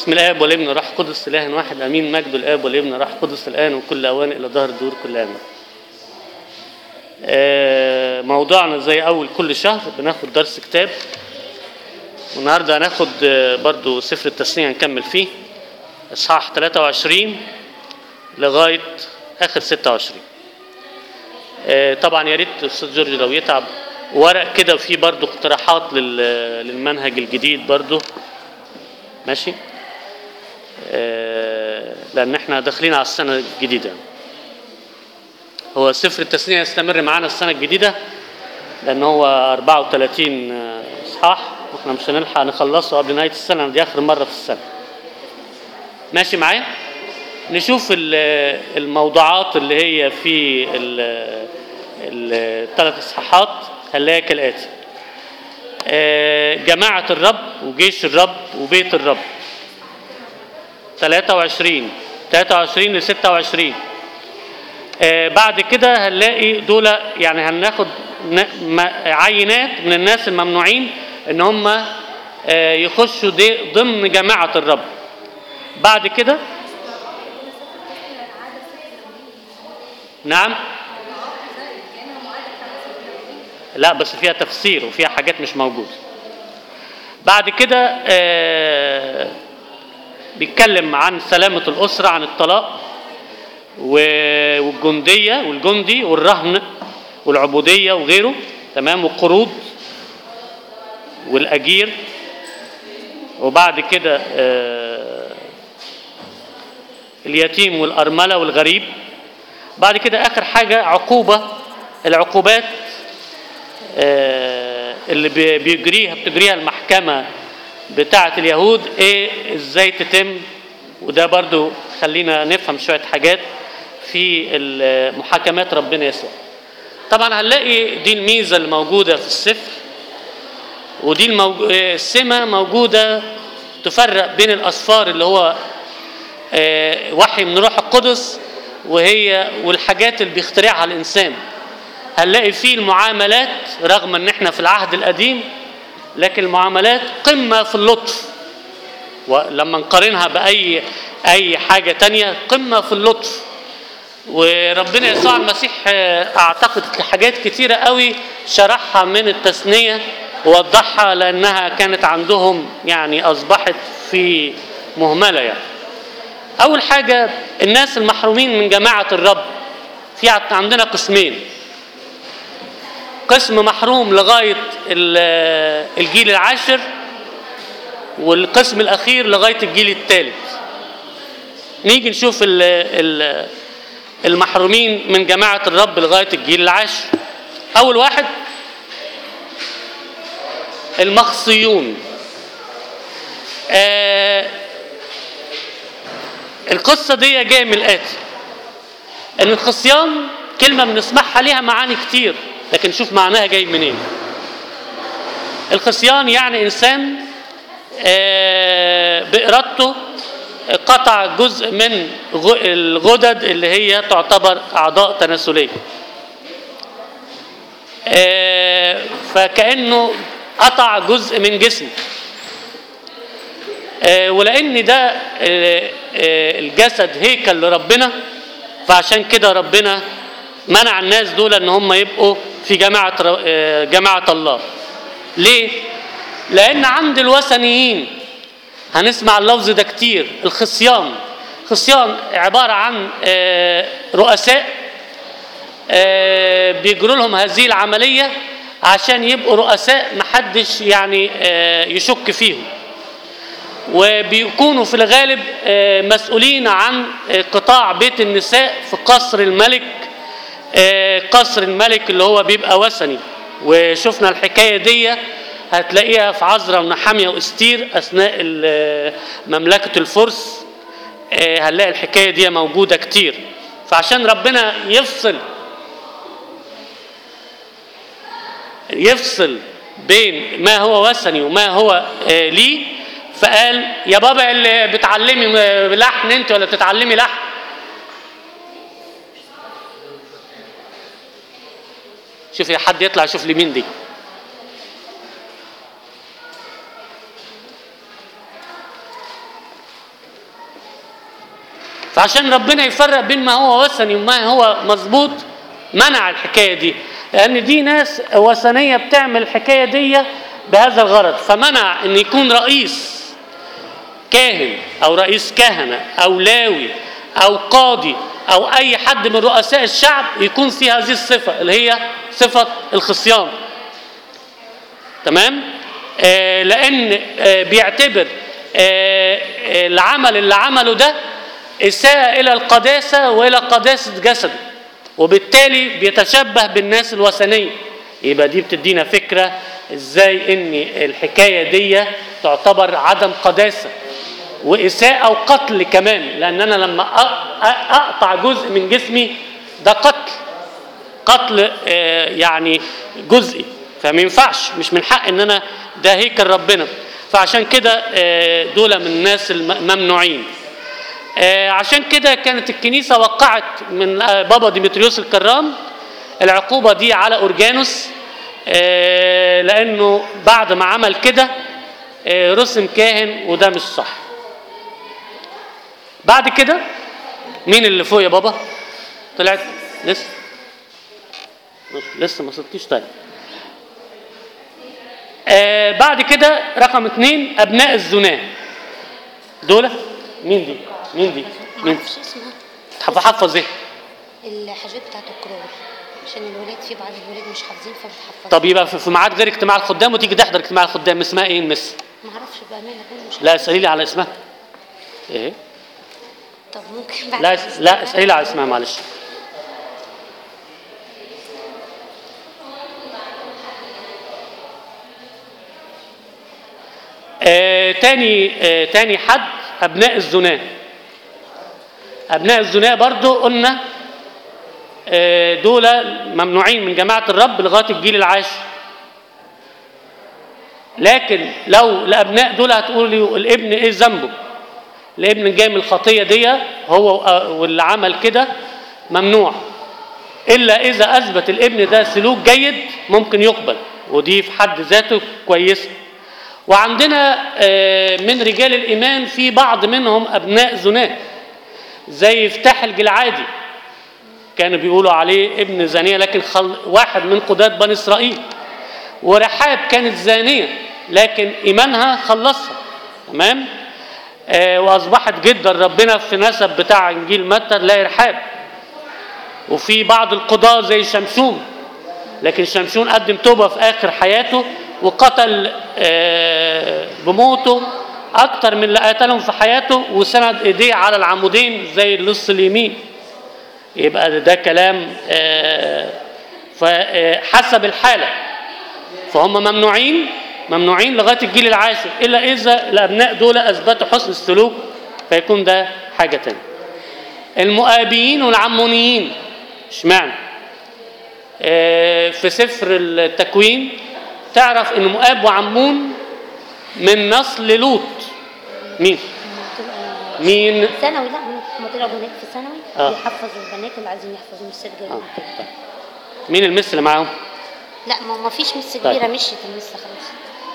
بسم الاب والابن والروح القدس اله واحد امين مجد الاب والابن والروح القدس الان وكل اوان الى دهر الدور كل امين آه، موضوعنا زي اول كل شهر بناخد درس كتاب والنهارده هناخد آه، برضو سفر التثنيه هنكمل فيه اصحاح 23 لغايه اخر 26 آه، طبعا يا ريت استاذ جورج لو يتعب ورق كده وفيه برضو اقتراحات لل- للمنهج الجديد برضو ماشي آه، لان احنا داخلين على السنه الجديده هو سفر التثنيه يستمر معانا السنه الجديده لان هو 34 آه، اصحاح واحنا مش هنلحق نخلصه قبل نهايه السنه دي اخر مره في السنه ماشي معايا نشوف ال- الموضوعات اللي هي في الثلاث اصحاحات هنلاقيها كالاتي آه، جماعة الرب وجيش الرب وبيت الرب 23 23 ل 26 آه، بعد كده هنلاقي دول يعني هناخد ن- م- عينات من الناس الممنوعين ان هم آه، يخشوا دي ضمن جماعة الرب بعد كده نعم لا بس فيها تفسير وفيها حاجات مش موجودة بعد كده آه، بيتكلم عن سلامة الأسرة عن الطلاق و- والجندية والجندي والرهن والعبودية وغيره تمام والقروض والأجير وبعد كده آه، اليتيم والأرملة والغريب بعد كده آخر حاجة عقوبة العقوبات آه، اللي بي- بيجريها بتجريها المحكمة بتاعة اليهود ايه ازاي تتم وده برضو خلينا نفهم شوية حاجات في ال- محاكمات ربنا يسوع طبعا هنلاقي دي الميزة اللي موجودة في السفر ودي الموج... آه، السمة موجودة تفرق بين الأسفار اللي هو آه، وحي من روح القدس وهي والحاجات اللي بيخترعها الإنسان هنلاقي فيه المعاملات رغم ان احنا في العهد القديم لكن المعاملات قمة في اللطف ولما نقارنها بأي أي حاجة تانية قمة في اللطف وربنا يسوع المسيح آه، أعتقد حاجات كتيرة قوي شرحها من التثنية ووضحها لأنها كانت عندهم يعني أصبحت في مهملة يعني أول حاجة الناس المحرومين من جماعة الرب في عندنا قسمين قسم محروم لغاية ال- الجيل العاشر والقسم الأخير لغاية الجيل الثالث نيجي نشوف ال- ال- المحرومين من جماعة الرب لغاية الجيل العاشر أول واحد المخصيون آه القصة دي جاية من الآتي ان الخصيان كلمه بنسمعها ليها معاني كتير لكن شوف معناها جاي منين الخصيان يعني انسان آه، بارادته قطع جزء من غ- الغدد اللي هي تعتبر اعضاء تناسليه آه، فكانه قطع جزء من جسمه آه، ولان ده آه، آه، الجسد هيكل لربنا فعشان كده ربنا منع الناس دول ان هم يبقوا في جماعه ر- آه، جماعه الله ليه لان عند الوثنيين هنسمع اللفظ ده كتير الخصيان خصيان عباره عن آه، رؤساء آه، بيجروا لهم هذه العمليه عشان يبقوا رؤساء محدش يعني آه، يشك فيهم وبيكونوا في الغالب آه، مسؤولين عن آه، قطاع بيت النساء في قصر الملك آه، قصر الملك اللي هو بيبقى وثني وشفنا الحكاية دي هتلاقيها في عزرا ونحامية واستير أثناء ال- مملكة الفرس آه، هنلاقي الحكاية دي موجودة كتير فعشان ربنا يفصل يفصل بين ما هو وثني وما هو آه، ليه فقال يا بابا اللي بتعلمي م- لحن انت ولا بتتعلمي لحن شوف يا حد يطلع يشوف لي مين دي فعشان ربنا يفرق بين ما هو وثني وما هو مظبوط منع الحكايه دي لان دي ناس وثنيه بتعمل الحكايه دي بهذا الغرض فمنع ان يكون رئيس كاهن او رئيس كهنه او لاوي او قاضي او اي حد من رؤساء الشعب يكون في هذه الصفه اللي هي صفه الخصيان تمام آه لان آه بيعتبر آه آه، العمل اللي عمله ده اساءه الى القداسه والى قداسه جسده وبالتالي بيتشبه بالناس الوثنيه يبقى دي بتدينا فكره ازاي ان الحكايه دي تعتبر عدم قداسه واساءه وقتل كمان لان انا لما أ- أ- اقطع جزء من جسمي ده قتل قتل آه، يعني جزئي فما ينفعش مش من حق ان انا ده هيكل ربنا فعشان كده آه، دول من الناس الممنوعين آه، عشان كده كانت الكنيسه وقعت من آه، بابا ديمتريوس الكرام العقوبه دي على اورجانوس آه، لانه بعد ما عمل كده آه، رسم كاهن وده مش صح بعد كده مين اللي فوق يا بابا طلعت لسه مش- لسه ما صرتيش طيب آه بعد كده رقم اثنين ابناء الزناه دول مين دي مين دي مين معرفش اسمها حفظ ايه الحاجات بتاعت الكرور عشان الولاد في بعض الولاد مش حافظين فبتحفظ طب يبقى في في ميعاد غير اجتماع الخدام وتيجي تحضر اجتماع الخدام اسمها ايه المس معرفش بامانه انا مش لا اسالي لي على اسمها ايه طب ممكن بعد لا كده لا استنى. اسالي لي على اسمها معلش آه تاني آه تاني حد ابناء الزناه ابناء الزناه برضو قلنا آه دول ممنوعين من جماعه الرب لغايه الجيل العاشر لكن لو الابناء دول هتقولوا الابن ايه ذنبه الابن جاي من الخطيه دي هو واللي عمل كده ممنوع الا اذا اثبت الابن ده سلوك جيد ممكن يقبل ودي في حد ذاته كويسه وعندنا آه، من رجال الايمان في بعض منهم ابناء زناه زي فتاح الجلعادي كانوا بيقولوا عليه ابن زانيه لكن خل... واحد من قضاة بني اسرائيل ورحاب كانت زانيه لكن ايمانها خلصها تمام آه واصبحت جدا ربنا في نسب بتاع انجيل متى لا رحاب وفي بعض القضاة زي شمشون لكن شمشون قدم توبة في آخر حياته وقتل آه، بموته أكتر من اللي قتلهم في حياته وسند إيديه على العمودين زي اللص اليمين يبقى ده, ده كلام آه، فحسب الحالة فهم ممنوعين ممنوعين لغاية الجيل العاشر إلا إذا الأبناء دول أثبتوا حسن السلوك فيكون ده حاجة تانية المؤابيين والعمونيين اشمعنى آه، في سفر التكوين تعرف ان مؤاب وعمون من نسل لوط مين بتبقى مين ثانوي لا هم طلعوا بنات في ثانوي آه. بيحفظوا البنات اللي عايزين يحفظوا مش آه. جايين كده طيب. مين المس اللي معاهم لا ما ما فيش مس طيب. كبيره مشيت المس خلاص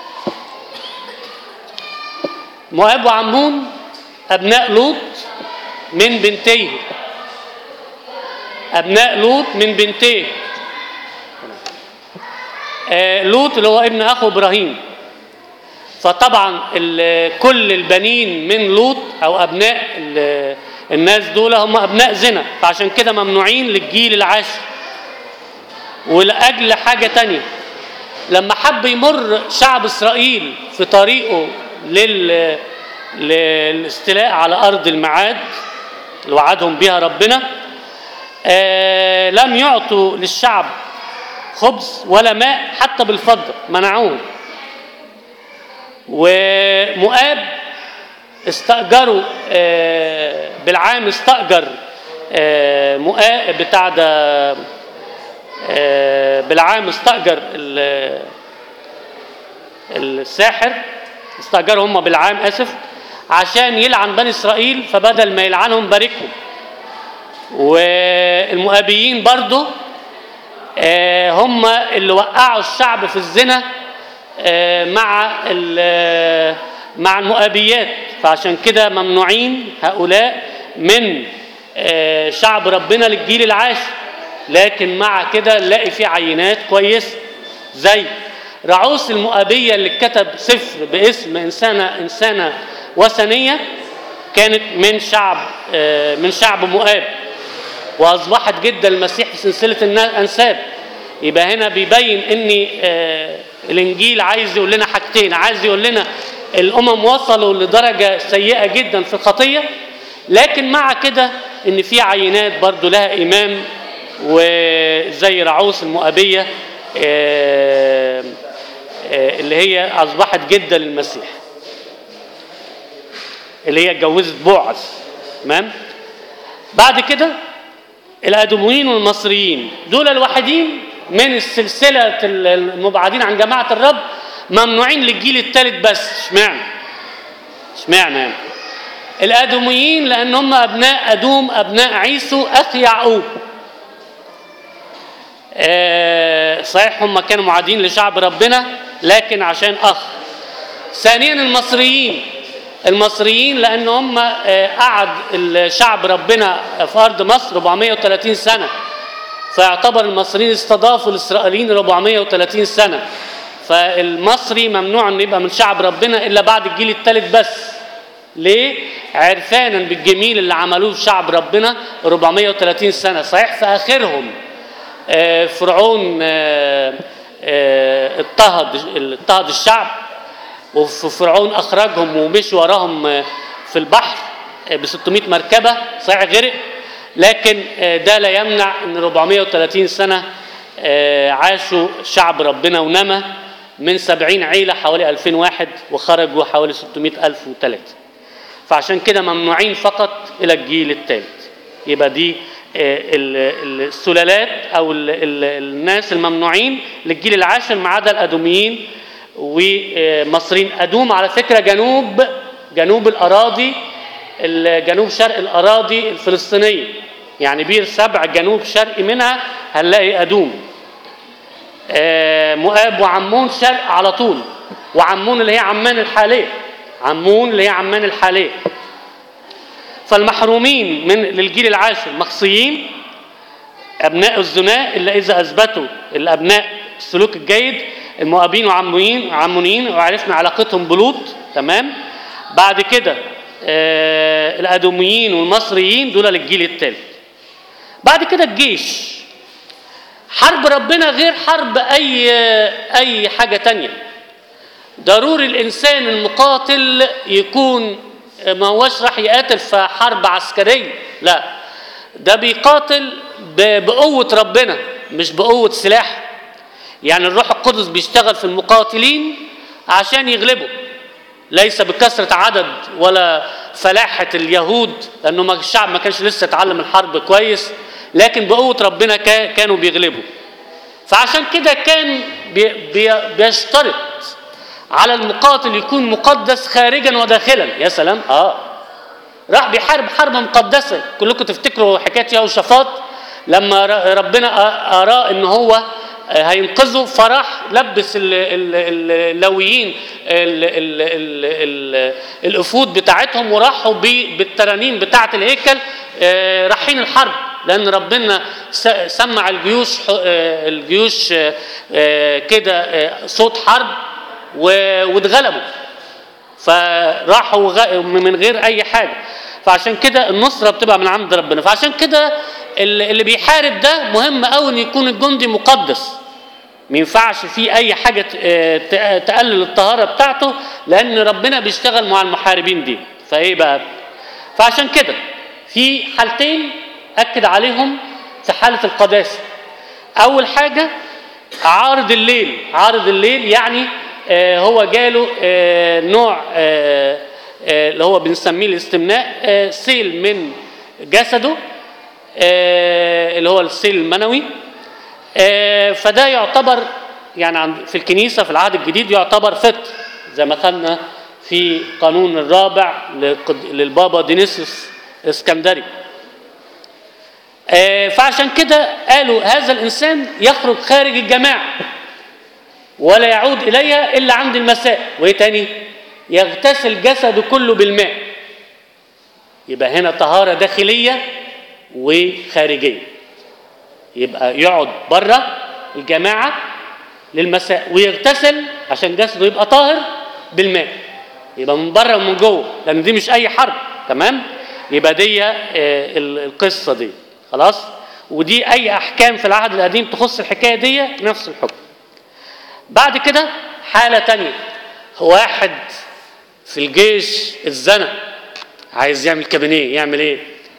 مؤاب وعمون ابناء لوط من بنتيه ابناء لوط من بنتيه آه، لوط اللي هو ابن اخو ابراهيم فطبعا ال- كل البنين من لوط او ابناء ال- الناس دول هم ابناء زنا فعشان كده ممنوعين للجيل العاشر ولاجل حاجه تانية لما حب يمر شعب اسرائيل في طريقه لل للاستيلاء على ارض الميعاد اللي وعدهم بها ربنا آه لم يعطوا للشعب خبز ولا ماء حتى بالفضه منعوهم ومؤاب استأجروا آه، بالعام استأجر آه، مؤاب بتاع ده آه، بالعام استأجر ال- الساحر استأجروا هم بالعام آسف عشان يلعن بني إسرائيل فبدل ما يلعنهم باركهم والمؤابيين برضو آه، هم اللي وقعوا الشعب في الزنا آه، مع ال- مع المؤابيات فعشان كده ممنوعين هؤلاء من آه، شعب ربنا للجيل العاشر لكن مع كده نلاقي في عينات كويسه زي رعوس المؤابيه اللي كتب سفر باسم انسانه انسانه وثنيه كانت من شعب آه، من شعب مؤاب واصبحت جدا المسيح في سلسله النا- الانساب يبقى هنا بيبين ان آه، الانجيل عايز يقول لنا حاجتين عايز يقول لنا الامم وصلوا لدرجه سيئه جدا في الخطيه لكن مع كده ان في عينات برضو لها ايمان وزي رعوس المؤابيه آه، آه، اللي هي اصبحت جده للمسيح اللي هي اتجوزت بوعز تمام بعد كده الادوميين والمصريين دول الوحيدين من السلسله المبعدين عن جماعه الرب ممنوعين للجيل الثالث بس اشمعنى اشمعنى يعني الادوميين لان هم ابناء ادوم ابناء عيسو اخ يعقوب آه، صحيح هم كانوا معادين لشعب ربنا لكن عشان اخ ثانيا المصريين المصريين لان هم آه، قعد الشعب ربنا في ارض مصر 430 سنه فيعتبر المصريين استضافوا الاسرائيليين 430 سنه فالمصري ممنوع انه يبقى من شعب ربنا الا بعد الجيل الثالث بس ليه؟ عرفانا بالجميل اللي عملوه في شعب ربنا 430 سنه صحيح في اخرهم آه، فرعون آه، آه، اضطهد اضطهد الشعب وفرعون اخرجهم ومشي وراهم آه، في البحر ب 600 مركبه صحيح غرق لكن آه، ده لا يمنع ان 430 سنه آه، عاشوا شعب ربنا ونما من 70 عيله حوالي 2000 واحد وخرجوا حوالي 600 الف وثلاثه فعشان كده ممنوعين فقط الى الجيل الثالث يبقى دي آه، ال- السلالات او ال- ال- الناس الممنوعين للجيل العاشر ما عدا الادوميين ومصريين ادوم على فكره جنوب جنوب الاراضي ال- جنوب شرق الاراضي الفلسطينيه يعني بير سبع جنوب شرقي منها هنلاقي ادوم آه، مؤاب وعمون شرق على طول وعمون اللي هي عمان الحاليه عمون اللي هي عمان الحاليه فالمحرومين من للجيل العاشر مخصيين ابناء الزنا الا اذا اثبتوا الابناء السلوك الجيد المؤابين وعمونيين عمونيين وعرفنا علاقتهم بلوط تمام بعد كده آه الادوميين والمصريين دول للجيل الثالث بعد كده الجيش حرب ربنا غير حرب اي اي حاجه تانية ضروري الانسان المقاتل يكون ما هوش راح يقاتل في حرب عسكريه لا ده بيقاتل ب- بقوه ربنا مش بقوه سلاح يعني الروح القدس بيشتغل في المقاتلين عشان يغلبوا ليس بكثرة عدد ولا فلاحة اليهود لأنه ما- الشعب ما كانش لسه اتعلم الحرب كويس لكن بقوة ربنا كا- كانوا بيغلبوا فعشان كده كان بي بي بيشترط على المقاتل يكون مقدس خارجا وداخلا يا سلام اه راح بيحارب حرب مقدسه كلكم تفتكروا حكايه يهوشافاط لما ر- ربنا أ- اراه ان هو هينقذه فراح لبس ال- ال- ال- اللويين ال- ال- ال- ال- الافود بتاعتهم وراحوا ب- بالترانيم بتاعه الهيكل آه، رايحين الحرب لان ربنا س- سمع الجيوش ح- آه، الجيوش آه، آه، كده آه، صوت حرب و- واتغلبوا فراحوا غ- من غير اي حاجه فعشان كده النصره بتبقى من عند ربنا فعشان كده اللي اللي بيحارب ده مهم قوي ان يكون الجندي مقدس ما ينفعش فيه اي حاجه ت- آه، ت- تقلل الطهاره بتاعته لان ربنا بيشتغل مع المحاربين دي فايه بقى فعشان كده في حالتين اكد عليهم في حاله القداسه اول حاجه عارض الليل عارض الليل يعني آه، هو جاله آه، نوع آه، آه، اللي هو بنسميه الاستمناء آه، سيل من جسده آه، اللي هو السيل المنوي آه، فده يعتبر يعني عند- في الكنيسة في العهد الجديد يعتبر فطر زي ما خدنا في قانون الرابع لقد- للبابا دينيسيوس الاسكندري آه، فعشان كده قالوا هذا الإنسان يخرج خارج الجماعة ولا يعود إليها إلا عند المساء وإيه تاني يغتسل جسده كله بالماء يبقى هنا طهارة داخلية وخارجية يبقى يقعد بره الجماعة للمساء ويغتسل عشان جسده يبقى طاهر بالماء يبقى من بره ومن جوه لان دي مش اي حرب تمام يبقى دي آه، ال- القصه دي خلاص ودي اي احكام في العهد القديم تخص الحكايه دي نفس الحكم بعد كده حاله تانية واحد في الجيش الزنا عايز يعمل كابينيه يعمل ايه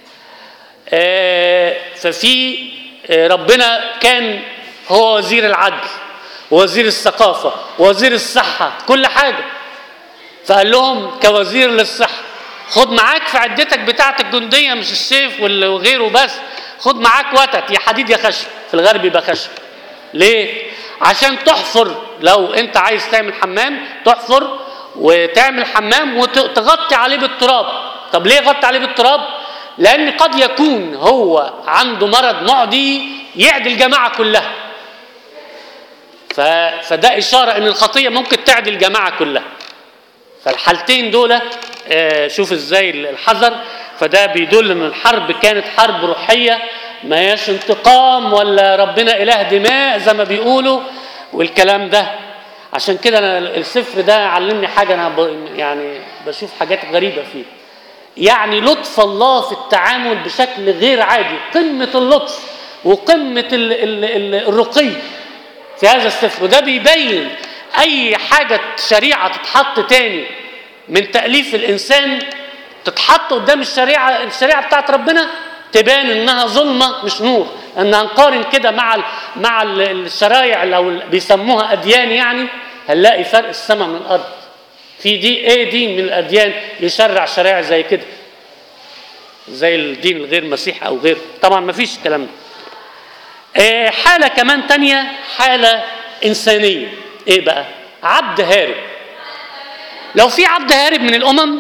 آه، ففي آه، ربنا كان هو وزير العدل ووزير الثقافة ووزير الصحة كل حاجة فقال لهم كوزير للصحة خد معاك في عدتك بتاعة الجندية مش السيف وال- وغيره بس خد معاك وتد يا حديد يا خشب في الغرب يبقى خشب ليه؟ عشان تحفر لو انت عايز تعمل حمام تحفر وتعمل حمام وتغطي عليه بالتراب طب ليه غطي عليه بالتراب؟ لأن قد يكون هو عنده مرض معدي يعدي الجماعة كلها ف... فده إشارة إن الخطية ممكن تعدي الجماعة كلها فالحالتين دول آه، شوف ازاي الحذر فده بيدل ان الحرب كانت حرب روحيه ما هياش انتقام ولا ربنا اله دماء زي ما بيقولوا والكلام ده عشان كده انا السفر ده علمني حاجه انا ب... يعني بشوف حاجات غريبه فيه يعني لطف الله في التعامل بشكل غير عادي قمه اللطف وقمه ال... ال... ال... الرقي في هذا السفر وده بيبين اي حاجه شريعه تتحط تاني من تاليف الانسان تتحط قدام الشريعه الشريعه بتاعت ربنا تبان انها ظلمه مش نور ان هنقارن كده مع ال مع ال- الشرايع لو ال- بيسموها اديان يعني هنلاقي فرق السماء من الارض في دي ايه دين من الاديان يشرع شرائع زي كده زي الدين الغير مسيحي او غيره طبعا ما فيش الكلام ده آه، حالة كمان تانية حالة إنسانية إيه بقى؟ عبد هارب لو في عبد هارب من الأمم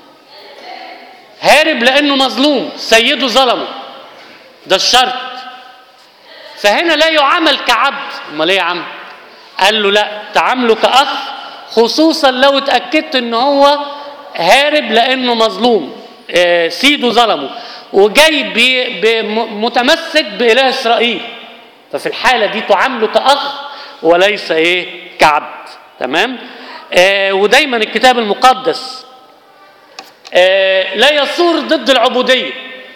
هارب لأنه مظلوم سيده ظلمه ده الشرط فهنا لا يعامل كعبد امال ايه يا عم قال له لا تعامله كأخ خصوصا لو اتأكدت ان هو هارب لأنه مظلوم آه، سيده ظلمه وجاي بي- بم- متمسك بإله إسرائيل ففي الحالة دي تعامله كأخ وليس إيه كعبد تمام آه ودايما الكتاب المقدس آه لا يثور ضد العبودية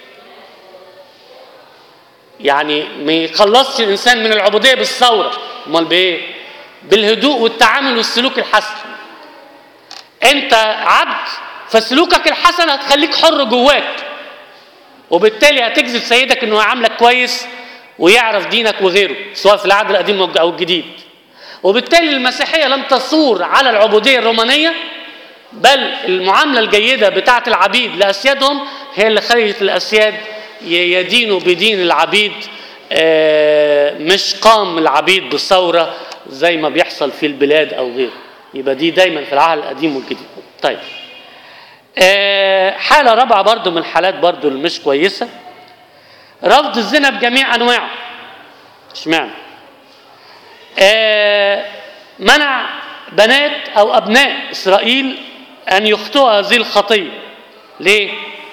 يعني ما يخلصش الإنسان من العبودية بالثورة أمال بإيه بالهدوء والتعامل والسلوك الحسن أنت عبد فسلوكك الحسن هتخليك حر جواك وبالتالي هتجذب سيدك انه يعاملك كويس ويعرف دينك وغيره سواء في العهد القديم او الجديد وبالتالي المسيحيه لم تصور على العبوديه الرومانيه بل المعامله الجيده بتاعه العبيد لاسيادهم هي اللي خلت الاسياد ي- يدينوا بدين العبيد آه، مش قام العبيد بالثوره زي ما بيحصل في البلاد او غيره يبقى دي دايما في العهد القديم والجديد طيب آه، حالة رابعة برضو من الحالات برضو اللي مش كويسة رفض الزنا بجميع أنواعه اشمعنى آه، منع بنات أو أبناء إسرائيل أن يخطئوا هذه الخطية ليه؟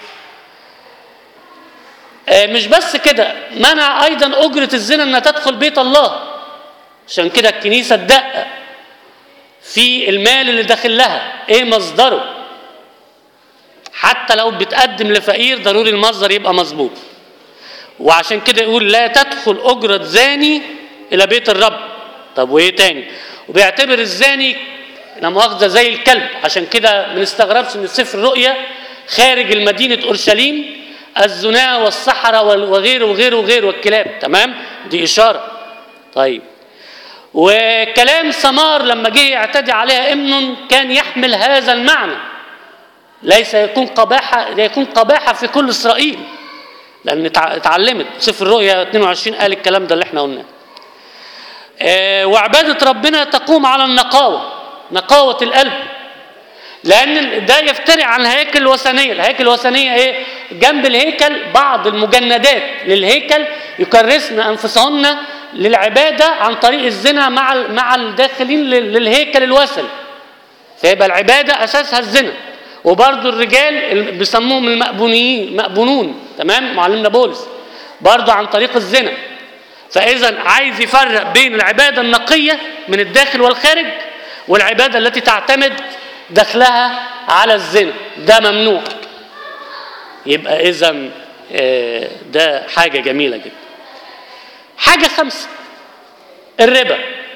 آه، مش بس كده منع أيضا أجرة الزنا أنها تدخل بيت الله عشان كده الكنيسة تدقق في المال اللي داخل لها ايه مصدره حتى لو بتقدم لفقير ضروري المصدر يبقى مظبوط وعشان كده يقول لا تدخل أجرة زاني إلى بيت الرب طب وإيه تاني وبيعتبر الزاني لا مؤاخذة زي الكلب عشان كده ما نستغربش من سفر الرؤيا خارج المدينة أورشليم الزنا والصحراء وال- وغيره وغيره وغيره والكلاب تمام دي إشارة طيب وكلام سمار لما جه يعتدي عليها امنون كان يحمل هذا المعنى ليس يكون قباحة يكون قباحة في كل إسرائيل لأن اتع- اتعلمت سفر الرؤيا 22 قال الكلام ده اللي احنا قلناه آه، وعبادة ربنا تقوم على النقاوة نقاوة القلب لأن ده يفترع عن الهياكل الوثنية الهياكل الوثنية إيه جنب الهيكل بعض المجندات للهيكل يكرسن أنفسهن للعبادة عن طريق الزنا مع ال- مع الداخلين لل- للهيكل الوثني فيبقى العبادة أساسها الزنا وبرضو الرجال اللي بيسموهم المأبونيين مأبونون تمام معلمنا بولس برضو عن طريق الزنا فإذا عايز يفرق بين العبادة النقية من الداخل والخارج والعبادة التي تعتمد دخلها على الزنا ده ممنوع يبقى إذا ده حاجة جميلة جدا حاجة خمسة الربا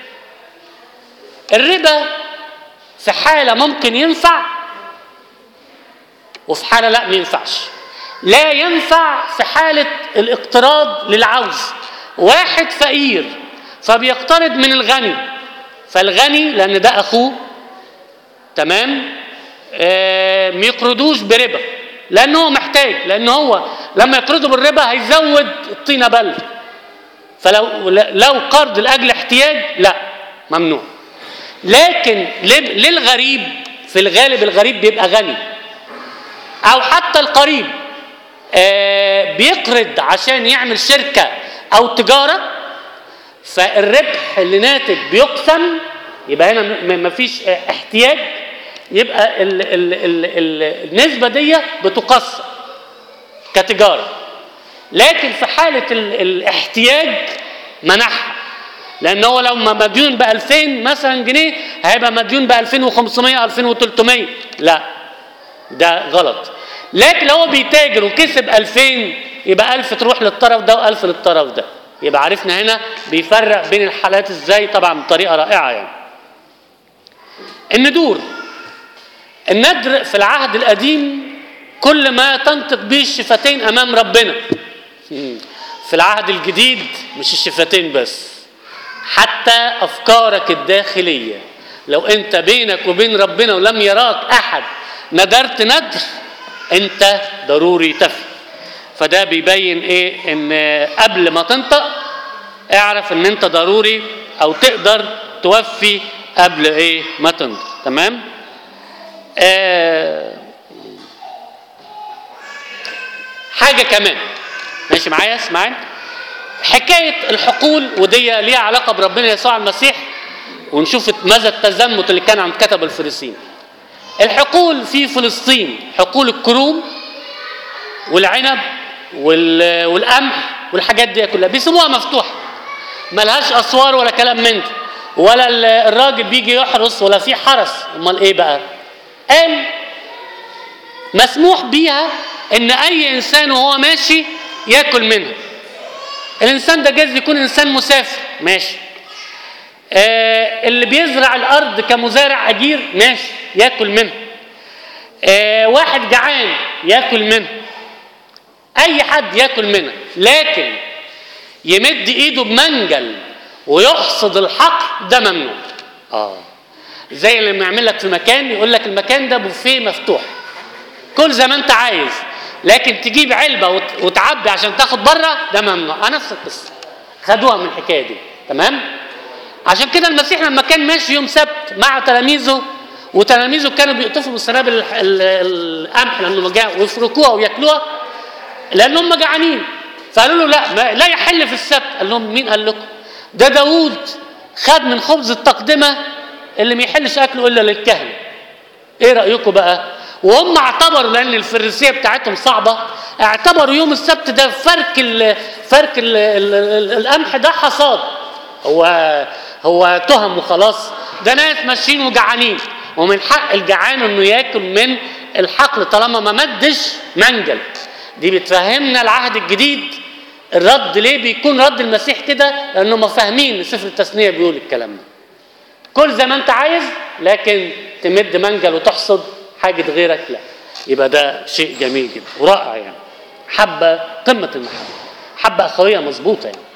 الربا في حالة ممكن ينفع وفي حالة لا ما ينفعش لا ينفع في حالة الاقتراض للعوز واحد فقير فبيقترض من الغني فالغني لأن ده أخوه تمام آه ما يقرضوش بربا لأنه هو محتاج لأن هو لما يقرضه بالربا هيزود الطينة بل فلو لو قرض لأجل احتياج لا ممنوع لكن للغريب في الغالب الغريب بيبقى غني او حتى القريب آه بيقرض عشان يعمل شركه او تجاره فالربح اللي ناتج بيقسم يبقى هنا مفيش احتياج يبقى ال ال ال ال النسبه دي بتقسم كتجاره لكن في حاله ال الاحتياج منحها لان هو لو مديون ب 2000 مثلا جنيه هيبقى مديون ب 2500 2300 لا ده غلط لكن لو هو بيتاجر وكسب 2000 يبقى 1000 تروح للطرف ده و1000 للطرف ده يبقى عرفنا هنا بيفرق بين الحالات ازاي طبعا بطريقه رائعه يعني الندور الندر في العهد القديم كل ما تنطق به الشفتين امام ربنا في العهد الجديد مش الشفتين بس حتى افكارك الداخليه لو انت بينك وبين ربنا ولم يراك احد ندرت ندر انت ضروري تفي فده بيبين ايه ان قبل ما تنطق اعرف ان انت ضروري او تقدر توفي قبل ايه ما تنطق تمام آه حاجه كمان ماشي معايا اسمعني حكايه الحقول ودي ليها علاقه بربنا يسوع المسيح ونشوف ماذا التزمت اللي كان عند كتب الفريسين الحقول في فلسطين حقول الكروم والعنب والقمح والحاجات دي كلها بيسموها مفتوحه ملهاش اسوار ولا كلام من ده ولا الراجل بيجي يحرس ولا في حرس امال ايه بقى قال مسموح بيها ان اي انسان وهو ماشي ياكل منها الانسان ده جايز يكون انسان مسافر ماشي آه اللي بيزرع الارض كمزارع اجير ماشي ياكل منها آه واحد جعان ياكل منها اي حد ياكل منها لكن يمد ايده بمنجل ويحصد الحقل ده ممنوع اه زي لما يعمل لك في مكان يقول لك المكان ده بوفيه مفتوح كل زي ما انت عايز لكن تجيب علبه وت- وتعبي عشان تاخد بره ده ممنوع نفس القصه خدوها من الحكايه دي تمام عشان كده المسيح لما كان ماشي يوم سبت مع تلاميذه وتلاميذه كانوا بيقطفوا من سنابل الح- ال- القمح لانه جاع ويفركوها وياكلوها لان هم جعانين فقالوا له لا ما لا يحل في السبت قال لهم مين قال لكم ده داوود خد من خبز التقدمه اللي ما يحلش اكله الا للكهنه ايه رايكم بقى وهم اعتبروا لان الفريسيه بتاعتهم صعبه اعتبروا يوم السبت ده فرك ال فرك ال ال ال القمح ده حصاد هو هو تهم وخلاص ده ناس ماشيين وجعانين ومن حق الجعان انه ياكل من الحقل طالما ما مدش منجل دي بتفهمنا العهد الجديد الرد ليه بيكون رد المسيح كده لانهم فاهمين سفر التثنيه بيقول الكلام ده كل زي ما انت عايز لكن تمد منجل وتحصد حاجة غيرك لا يبقى ده شيء جميل جدا ورائع يعني حبة قمة المحبة حبة أخوية مظبوطة يعني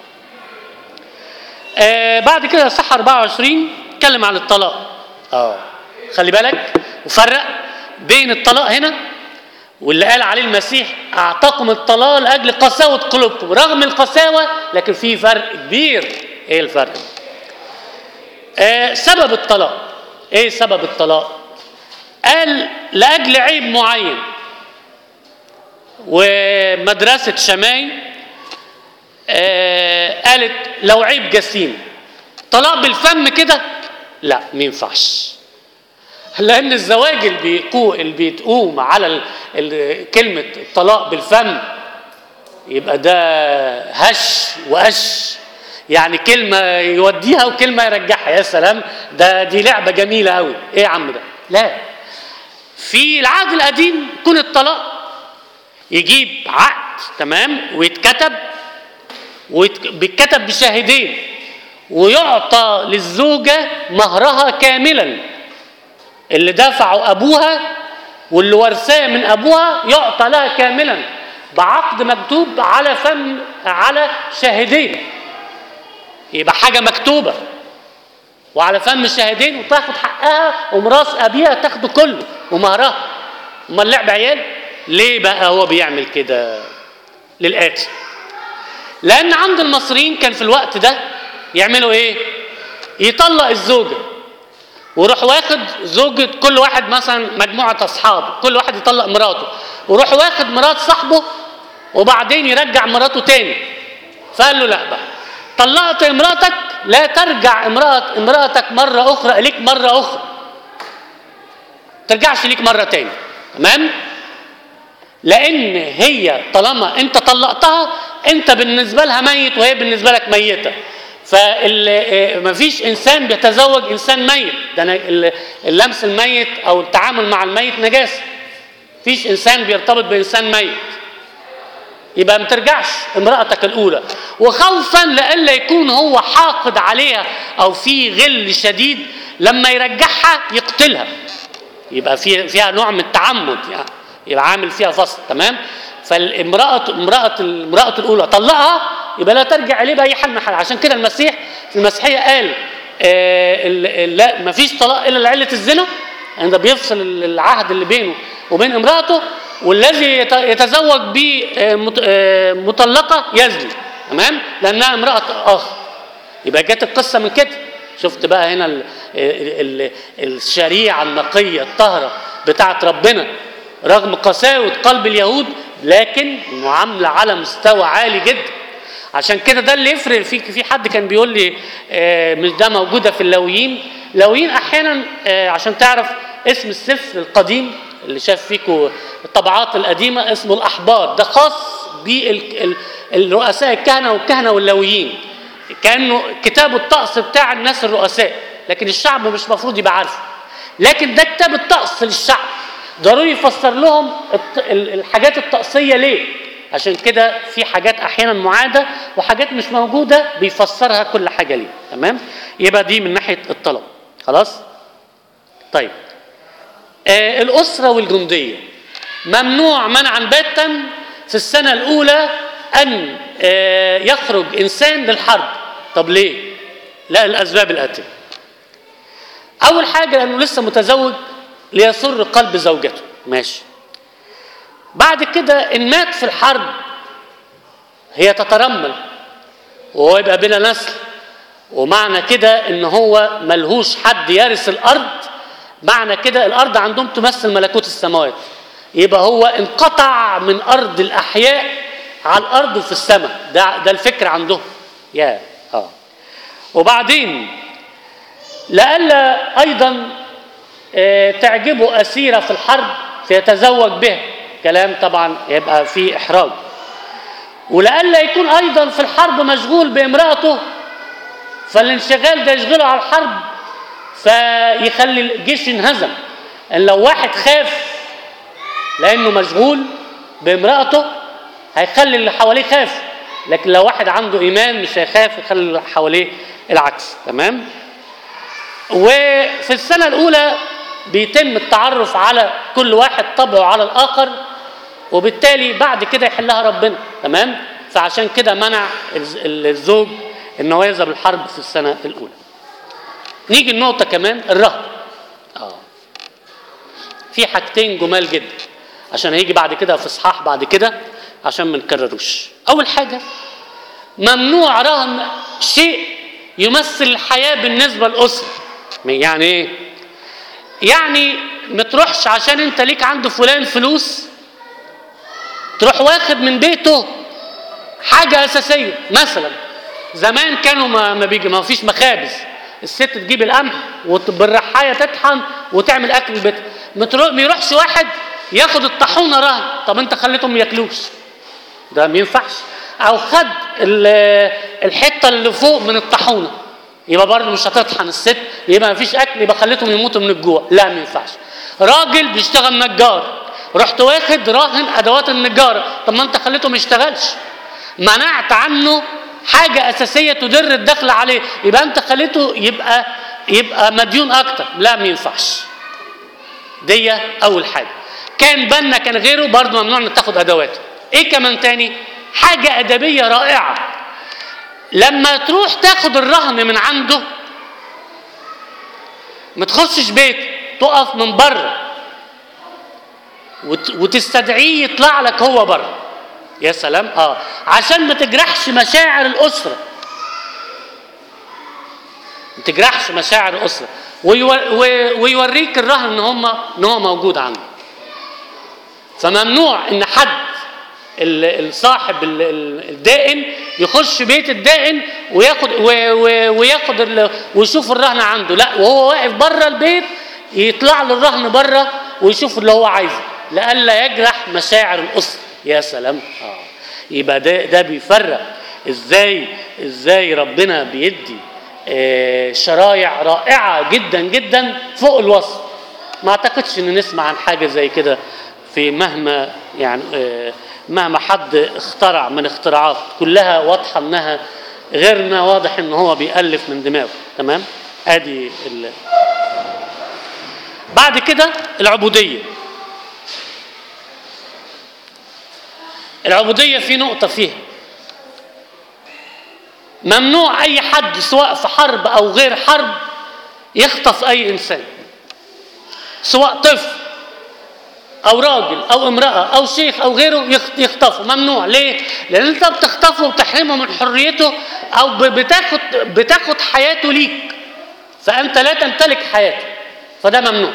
آه بعد كده صح 24 اتكلم عن الطلاق اه خلي بالك وفرق بين الطلاق هنا واللي قال عليه المسيح اعطاكم الطلاق لاجل قساوه قلوبكم رغم القساوه لكن في فرق كبير ايه الفرق آه سبب الطلاق ايه سبب الطلاق قال لاجل عيب معين ومدرسه شماي آه قالت لو عيب جسيم طلاق بالفم كده لا ما ينفعش لان الزواج اللي بيقو اللي بتقوم على ال... ال... كلمه الطلاق بالفم يبقى ده هش وقش يعني كلمه يوديها وكلمه يرجعها يا سلام ده دي لعبه جميله قوي ايه يا عم ده لا في العهد القديم يكون الطلاق يجيب عقد تمام ويتكتب وبيتكتب بشاهدين ويعطى للزوجة مهرها كاملا اللي دفعه أبوها واللي ورثاه من أبوها يعطى لها كاملا بعقد مكتوب على فم على شاهدين يبقى حاجة مكتوبة وعلى فم الشاهدين وتاخد حقها وميراث أبيها تاخده كله ومهرها أمال اللعب عيال ليه بقى هو بيعمل كده للآتي لأن عند المصريين كان في الوقت ده يعملوا إيه؟ يطلق الزوجة ويروح واخد زوجة كل واحد مثلا مجموعة أصحاب كل واحد يطلق مراته ويروح واخد مرات صاحبه وبعدين يرجع مراته تاني فقال له لا بقى طلقت امراتك لا ترجع امرأة امرأتك مرة أخرى إليك مرة أخرى ترجعش ليك مرة تاني تمام؟ لان هي طالما انت طلقتها انت بالنسبه لها ميت وهي بالنسبه لك ميته فمفيش انسان بيتزوج انسان ميت ده أنا ال- اللمس الميت او التعامل مع الميت نجاسه مفيش انسان بيرتبط بانسان ميت يبقى ما ترجعش امرأتك الأولى وخوفا لئلا يكون هو حاقد عليها أو في غل شديد لما يرجعها يقتلها يبقى في فيها نوع من التعمد يعني يبقى عامل فيها فصل تمام فالامرأة امرأة المرأة الأولى طلقها يبقى لا ترجع إليه بأي حال من الحال عشان كده المسيح في المسيحية قال آه ال- ال- لا ما فيش طلاق إلا لعلة الزنا يعني ده بيفصل العهد اللي بينه وبين امرأته والذي يت- يتزوج بمطلقة يزني تمام لأنها امرأة آخر يبقى جت القصة من كده شفت بقى هنا ال ال ال الشريعة النقية الطاهرة بتاعت ربنا رغم قساوة قلب اليهود لكن معاملة على مستوى عالي جدا عشان كده ده اللي يفرق في في حد كان بيقول لي آه، مش ده موجودة في اللاويين اللاويين أحيانا آه، عشان تعرف اسم السفر القديم اللي شاف فيكو الطبعات القديمة اسمه الأحبار ده خاص بالرؤساء الكهنة والكهنة واللاويين كانه كتاب الطقس بتاع الناس الرؤساء لكن الشعب مش مفروض يبقى عارفه لكن ده كتاب الطقس للشعب ضروري يفسر لهم الط- ال- الحاجات الطقسيه ليه عشان كده في حاجات احيانا معاده وحاجات مش موجوده بيفسرها كل حاجه ليه تمام يبقى دي من ناحيه الطلب خلاص طيب آه الاسره والجنديه ممنوع منعا باتا في السنه الاولى ان آه يخرج انسان للحرب طب ليه لا الاسباب الاتيه اول حاجه لانه لسه متزوج ليسر قلب زوجته ماشي بعد كده ان مات في الحرب هي تترمل وهو يبقى بلا نسل ومعنى كده ان هو ملهوش حد يرث الارض معنى كده الارض عندهم تمثل ملكوت السماوات يبقى هو انقطع من ارض الاحياء على الارض وفي السماء ده ده الفكر عندهم يا اه وبعدين لئلا ايضا آه، تعجبه اسيره في الحرب فيتزوج بها كلام طبعا يبقى فيه احراج ولئلا يكون ايضا في الحرب مشغول بامراته فالانشغال ده يشغله على الحرب فيخلي الجيش ينهزم ان لو واحد خاف لانه مشغول بامراته هيخلي اللي حواليه خاف لكن لو واحد عنده ايمان مش هيخاف يخلي اللي حواليه العكس تمام وفي السنه الاولى بيتم التعرف على كل واحد طبعه على الاخر وبالتالي بعد كده يحلها ربنا تمام فعشان كده منع الز- الزوج ان هو يذهب الحرب في السنه الاولى نيجي النقطه كمان الرهب اه في حاجتين جمال جدا عشان هيجي بعد كده في اصحاح بعد كده عشان ما نكرروش اول حاجه ممنوع رهن شيء يمثل الحياه بالنسبه للاسره يعني ايه يعني ما تروحش عشان انت ليك عند فلان فلوس تروح واخد من بيته حاجه اساسيه مثلا زمان كانوا ما ما بيجي ما فيش مخابز الست تجيب القمح وبالرحايه تطحن وتعمل اكل البيت ما ترو- ما يروحش واحد ياخد الطاحونه رهن طب انت خليتهم ما ياكلوش ده ما ينفعش او خد ال- الحته اللي فوق من الطاحونه يبقى برضه مش هتطحن الست يبقى ما فيش اكل يبقى خليتهم يموتوا من الجوع لا ما ينفعش راجل بيشتغل نجار رحت واخد راهن ادوات النجاره طب ما انت خليته ما يشتغلش منعت عنه حاجه اساسيه تدر الدخل عليه يبقى انت خليته يبقى يبقى مديون اكتر لا ما ينفعش دي اول حاجه كان بنا كان غيره برضه ممنوع انك تاخد ادواته ايه كمان تاني حاجه ادبيه رائعه لما تروح تاخد الرهن من عنده ما تخشش بيت تقف من بره وت- وتستدعيه يطلع لك هو بره يا سلام اه عشان ما تجرحش مشاعر الاسره ما تجرحش مشاعر الاسره ويو- و- ويوريك الرهن ان هم ان هو موجود عنده فممنوع ان حد ال- الصاحب ال- ال- الدائن يخش بيت الدائن وياخد و- و- وياخد ال- ويشوف الرهن عنده لا وهو واقف بره البيت يطلع له الرهن بره ويشوف اللي هو عايزه لئلا يجرح مشاعر الاسره يا سلام اه يبقى ده ده بيفرق ازاي ازاي ربنا بيدي آه، شرايع رائعه جدا جدا فوق الوصف ما اعتقدش ان نسمع عن حاجه زي كده في مهما يعني آه، مهما حد اخترع من اختراعات كلها واضحه انها غيرنا واضح ان هو بيالف من دماغه تمام ادي ال... بعد كده العبوديه العبوديه في نقطه فيها ممنوع اي حد سواء في حرب او غير حرب يخطف اي انسان سواء طفل او راجل او امراه او شيخ او غيره يخ- يخطفه ممنوع ليه لان انت بتخطفه وبتحرمه من حريته او ب- بتاخد بتاخد حياته ليك فانت لا تمتلك حياته فده ممنوع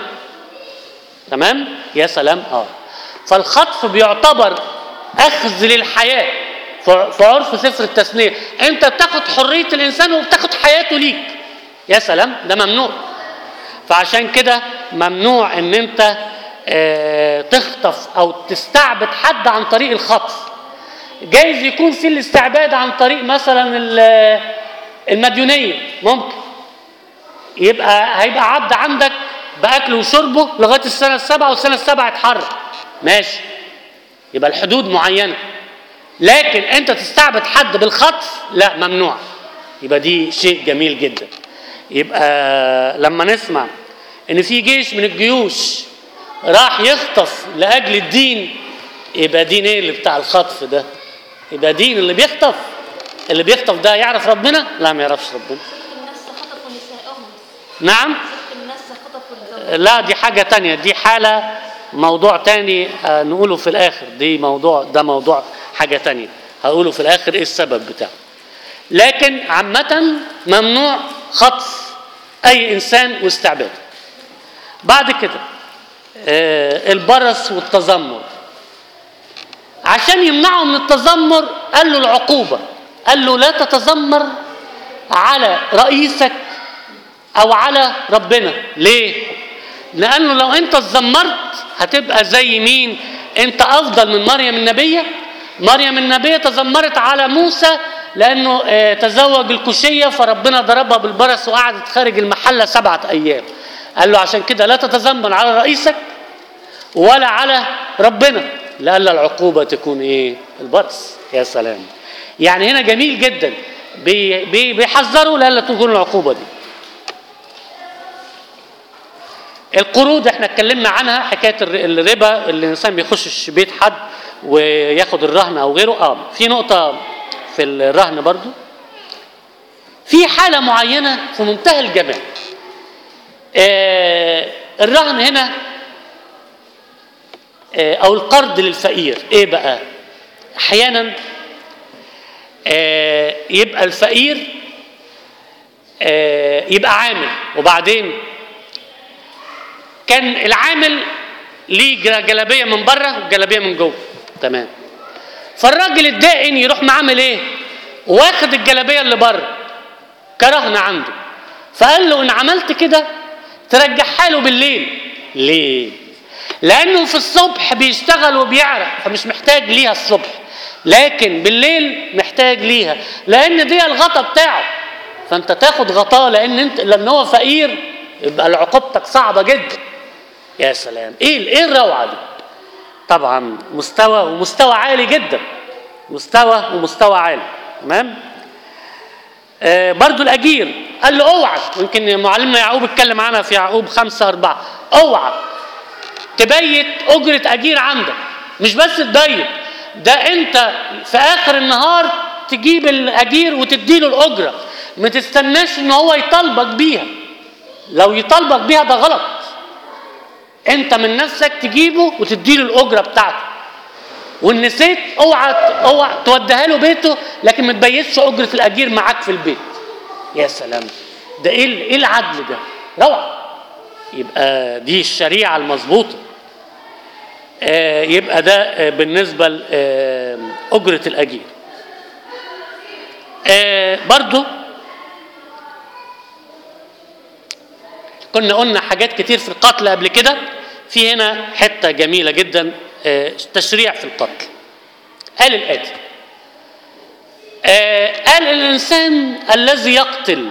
تمام يا سلام اه فالخطف بيعتبر اخذ للحياه ف- في عرف سفر التثنيه انت بتاخد حريه الانسان وبتاخد حياته ليك يا سلام ده ممنوع فعشان كده ممنوع ان انت آه، تخطف او تستعبد حد عن طريق الخطف جايز يكون في الاستعباد عن طريق مثلا ال- المديونيه ممكن يبقى هيبقى عبد عندك باكله وشربه لغايه السنه السابعه والسنه السابعه يتحرك ماشي يبقى الحدود معينه لكن انت تستعبد حد بالخطف لا ممنوع يبقى دي شيء جميل جدا يبقى لما نسمع ان في جيش من الجيوش راح يخطف لاجل الدين يبقى دين ايه اللي بتاع الخطف ده يبقى دين اللي بيخطف اللي بيخطف ده يعرف ربنا لا ما يعرفش ربنا الناس خطفوا نسائهم نعم الناس خطفوا الزوجات لا دي حاجة تانية دي حالة موضوع تاني آه، نقوله في الآخر دي موضوع ده موضوع حاجة تانية هقوله في الآخر إيه السبب بتاعه لكن عامة ممنوع خطف أي إنسان واستعباده بعد كده آه، البرص والتذمر عشان يمنعه من التذمر قال له العقوبة قال له لا تتذمر على رئيسك او على ربنا ليه لانه لو انت اتذمرت هتبقى زي مين انت افضل من مريم النبيه مريم النبيه تذمرت على موسى لانه آه، تزوج الكوشيه فربنا ضربها بالبرص وقعدت خارج المحله سبعه ايام قال له عشان كده لا تتذمر على رئيسك ولا على ربنا لألا العقوبة تكون إيه؟ البرص يا سلام يعني هنا جميل جدا بي بي بيحذروا لألا تكون العقوبة دي القروض احنا اتكلمنا عنها حكايه الر- الربا اللي الانسان بيخش بيت حد وياخد الرهن او غيره اه في نقطه في الرهن برضو في حاله معينه في منتهى الجمال آه الرهن هنا آه او القرض للفقير ايه بقى احيانا آه يبقى الفقير آه يبقى عامل وبعدين كان العامل ليه جل- جلابيه من بره وجلابيه من جوه تمام فالراجل الدائن يروح معامل ايه واخد الجلابيه الليه بره كرهن عنده فقال له ان عملت كده ترجعها له بالليل ليه لانه في الصبح بيشتغل وبيعرق فمش محتاج ليها الصبح لكن بالليل محتاج ليها لان دي الغطا بتاعه فانت تاخد غطاه لان انت لان هو فقير يبقى عقوبتك صعبه جدا يا سلام ايه ايه الروعه دي طبعا مستوى ومستوى عالي جدا مستوى ومستوى عالي تمام آه برضو الاجير قال له اوعى يمكن معلمنا يعقوب اتكلم عنها في يعقوب خمسة أربعة اوعى تبيت أجرة أجير عندك مش بس تبيت ده أنت في آخر النهار تجيب الأجير وتديله الأجرة ما تستناش إن هو يطالبك بيها لو يطالبك بيها ده غلط أنت من نفسك تجيبه وتديله الأجرة بتاعته وإن نسيت اوعى اوعى توديها له بيته لكن ما تبيتش أجرة الأجير معاك في البيت يا سلام ده إيه إيه العدل ده؟ روعة يبقى دي الشريعة المظبوطة آه يبقى ده آه بالنسبة لأجرة الأجير آه برضو كنا قلنا حاجات كتير في القتل قبل كده في هنا حتة جميلة جدا آه تشريع في القتل قال الآتي آه قال الإنسان الذي يقتل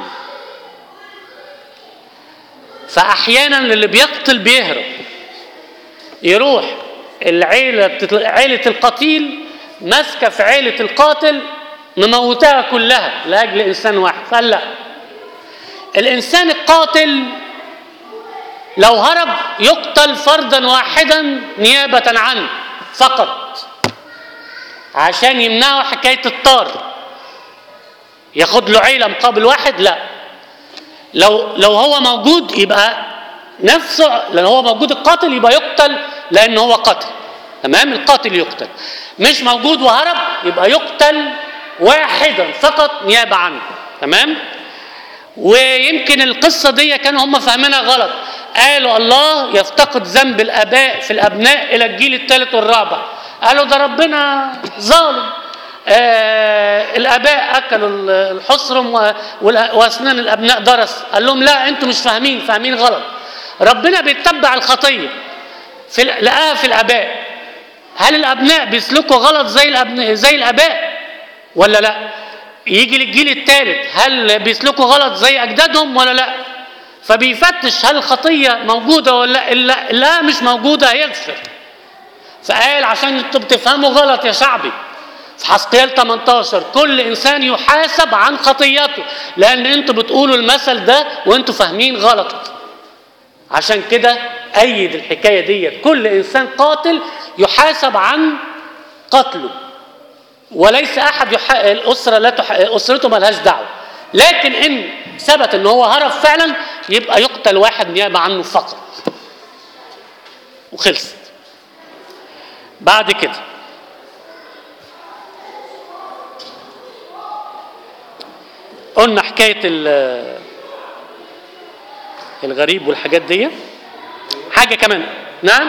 فاحيانا اللي بيقتل بيهرب يروح العيله عيله القتيل ماسكه في عيله القاتل مموتاها كلها لاجل انسان واحد قال لا الانسان القاتل لو هرب يقتل فردا واحدا نيابه عنه فقط عشان يمنعوا حكايه الطار ياخد له عيله مقابل واحد لا لو لو هو موجود يبقى نفسه لو هو موجود القاتل يبقى يقتل لان هو قتل تمام القاتل يقتل مش موجود وهرب يبقى يقتل واحدا فقط نيابه عنه تمام ويمكن القصه دي كانوا هم فاهمينها غلط قالوا الله يفتقد ذنب الاباء في الابناء الى الجيل الثالث والرابع قالوا ده ربنا ظالم آه الاباء اكلوا الحصرم واسنان الابناء درس قال لهم لا انتم مش فاهمين فاهمين غلط ربنا بيتبع الخطيه في لقاها في الاباء هل الابناء بيسلكوا غلط زي الابناء زي الاباء ولا لا يجي للجيل الثالث هل بيسلكوا غلط زي اجدادهم ولا لا فبيفتش هل الخطيه موجوده ولا لا لا مش موجوده هيغفر فقال عشان انتوا بتفهموا غلط يا شعبي في حسقيال 18 كل انسان يحاسب عن خطيته لان انتوا بتقولوا المثل ده وانتوا فاهمين غلط عشان كده ايد الحكايه دي كل انسان قاتل يحاسب عن قتله وليس احد يح... الاسره لا تح... اسرته ملهاش دعوه لكن ان ثبت ان هو هرب فعلا يبقى يقتل واحد نيابه عنه فقط وخلصت بعد كده قلنا حكايه الغريب والحاجات دي حاجه كمان نعم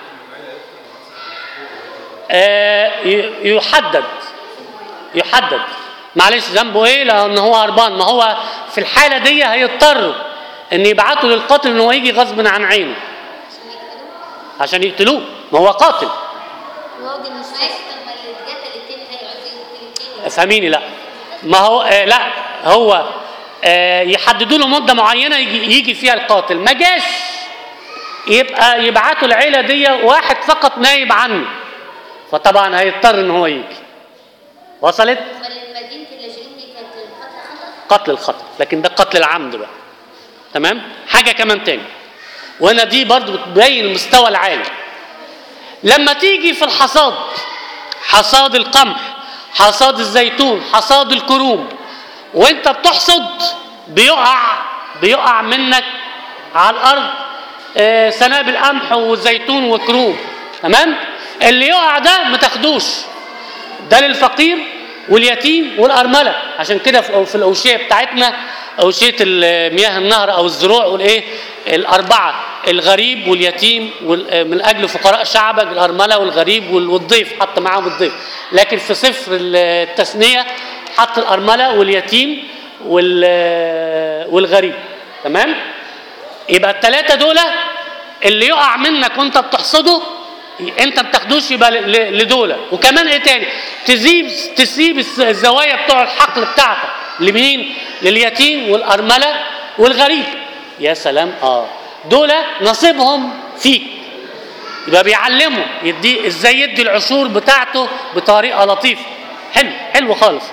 آه يحدد يحدد معلش ذنبه ايه لان هو هربان ما هو في الحاله دي هيضطروا ان يبعتوا للقاتل ان هو يجي غصب عن عينه عشان يقتلوه ما هو قاتل راجل مش عايز لما اللي اتقتل التاني هيقعد يقتل التاني افهميني لا ما هو آه لا هو آه يحددوا له مده معينه يجي, يجي فيها القاتل ما جاش يبقى يبعتوا العيله دي واحد فقط نايب عنه فطبعا هيضطر ان هو يجي وصلت امال مدينه اللاجئين دي كانت القتل خطا قتل الخطا لكن ده قتل العمد بقى تمام حاجه كمان تاني وهنا دي برضو بتبين المستوى العالي لما تيجي في الحصاد حصاد القمح حصاد الزيتون حصاد الكروم وانت بتحصد بيقع بيقع منك على الارض آه، سنابل قمح وزيتون وكروم تمام اللي يقع ده ما تاخدوش ده للفقير واليتيم والارمله عشان كده في في الاوشيه بتاعتنا اوشيه ال- مياه النهر او الزروع والايه الاربعه الغريب واليتيم وال- من اجل فقراء شعبك الارمله والغريب وال- والضيف حط معاهم الضيف لكن في سفر التثنيه حط الارمله واليتيم وال- والغريب تمام يبقى الثلاثه دول اللي يقع منك وانت بتحصده انت ما بتاخدوش يبقى ل- ل- لدول وكمان ايه تاني تسيب تسيب الز- الزوايا بتوع الحقل بتاعتك لمين لليتيم والارمله والغريب يا سلام اه دول نصيبهم فيك يبقى بيعلمه يدي ازاي يدي العشور بتاعته بطريقه لطيفه حلو حلو خالص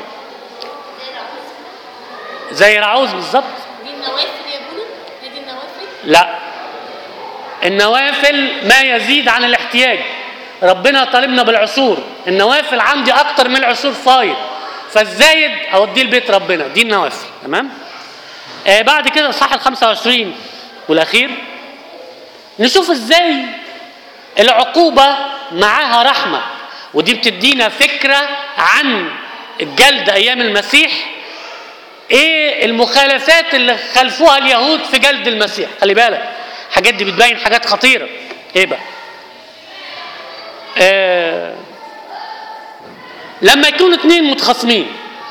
زي رعوز بالظبط دي النوافل يا بولا هي دي النوافل لا النوافل ما يزيد عن الاحتياج ربنا طالبنا بالعشور النوافل عندي اكتر من العشور فايض فالزايد اوديه لبيت ربنا دي النوافل تمام آه بعد كده صح ال 25 والاخير نشوف ازاي العقوبه معاها رحمه ودي بتدينا فكره عن الجلد ايام المسيح ايه المخالفات اللي خلفوها اليهود في جلد المسيح خلي بالك الحاجات دي بتبين حاجات خطيره ايه بقى آه لما يكونوا اتنين متخاصمين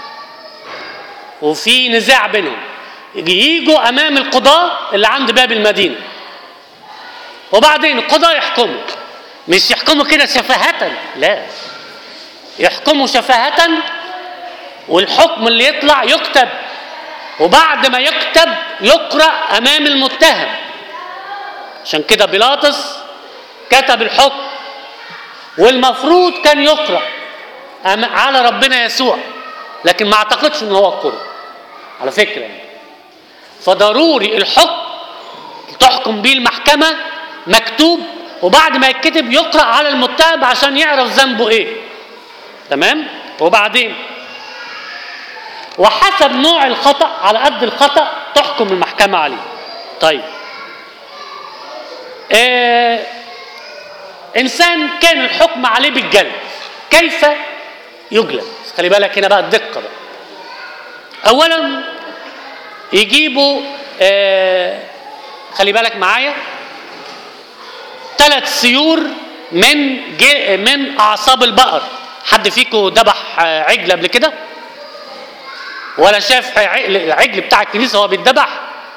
وفي نزاع بينهم يجوا امام القضاة اللي عند باب المدينه وبعدين القضاة يحكموا مش يحكموا كده شفاهة لا يحكموا شفاهة والحكم اللي يطلع يكتب وبعد ما يكتب يقرأ أمام المتهم عشان كده بيلاطس كتب الحكم والمفروض كان يقرأ أم- على ربنا يسوع لكن ما اعتقدش ان هو قرأ على فكرة يعني فضروري الحكم تحكم بيه المحكمة مكتوب وبعد ما يتكتب يقرأ على المتهم عشان يعرف ذنبه ايه تمام وبعدين وحسب نوع الخطأ على قد الخطأ تحكم المحكمة عليه طيب آه إنسان كان الحكم عليه بالجلد كيف يجلد خلي بالك هنا بقى الدقة بقى أولا يجيبوا آه خلي بالك معايا ثلاث سيور من جي من أعصاب البقر حد فيكم ذبح آه، عجل قبل كده؟ ولا شاف عجل العجل بتاع الكنيسه وهو بيتذبح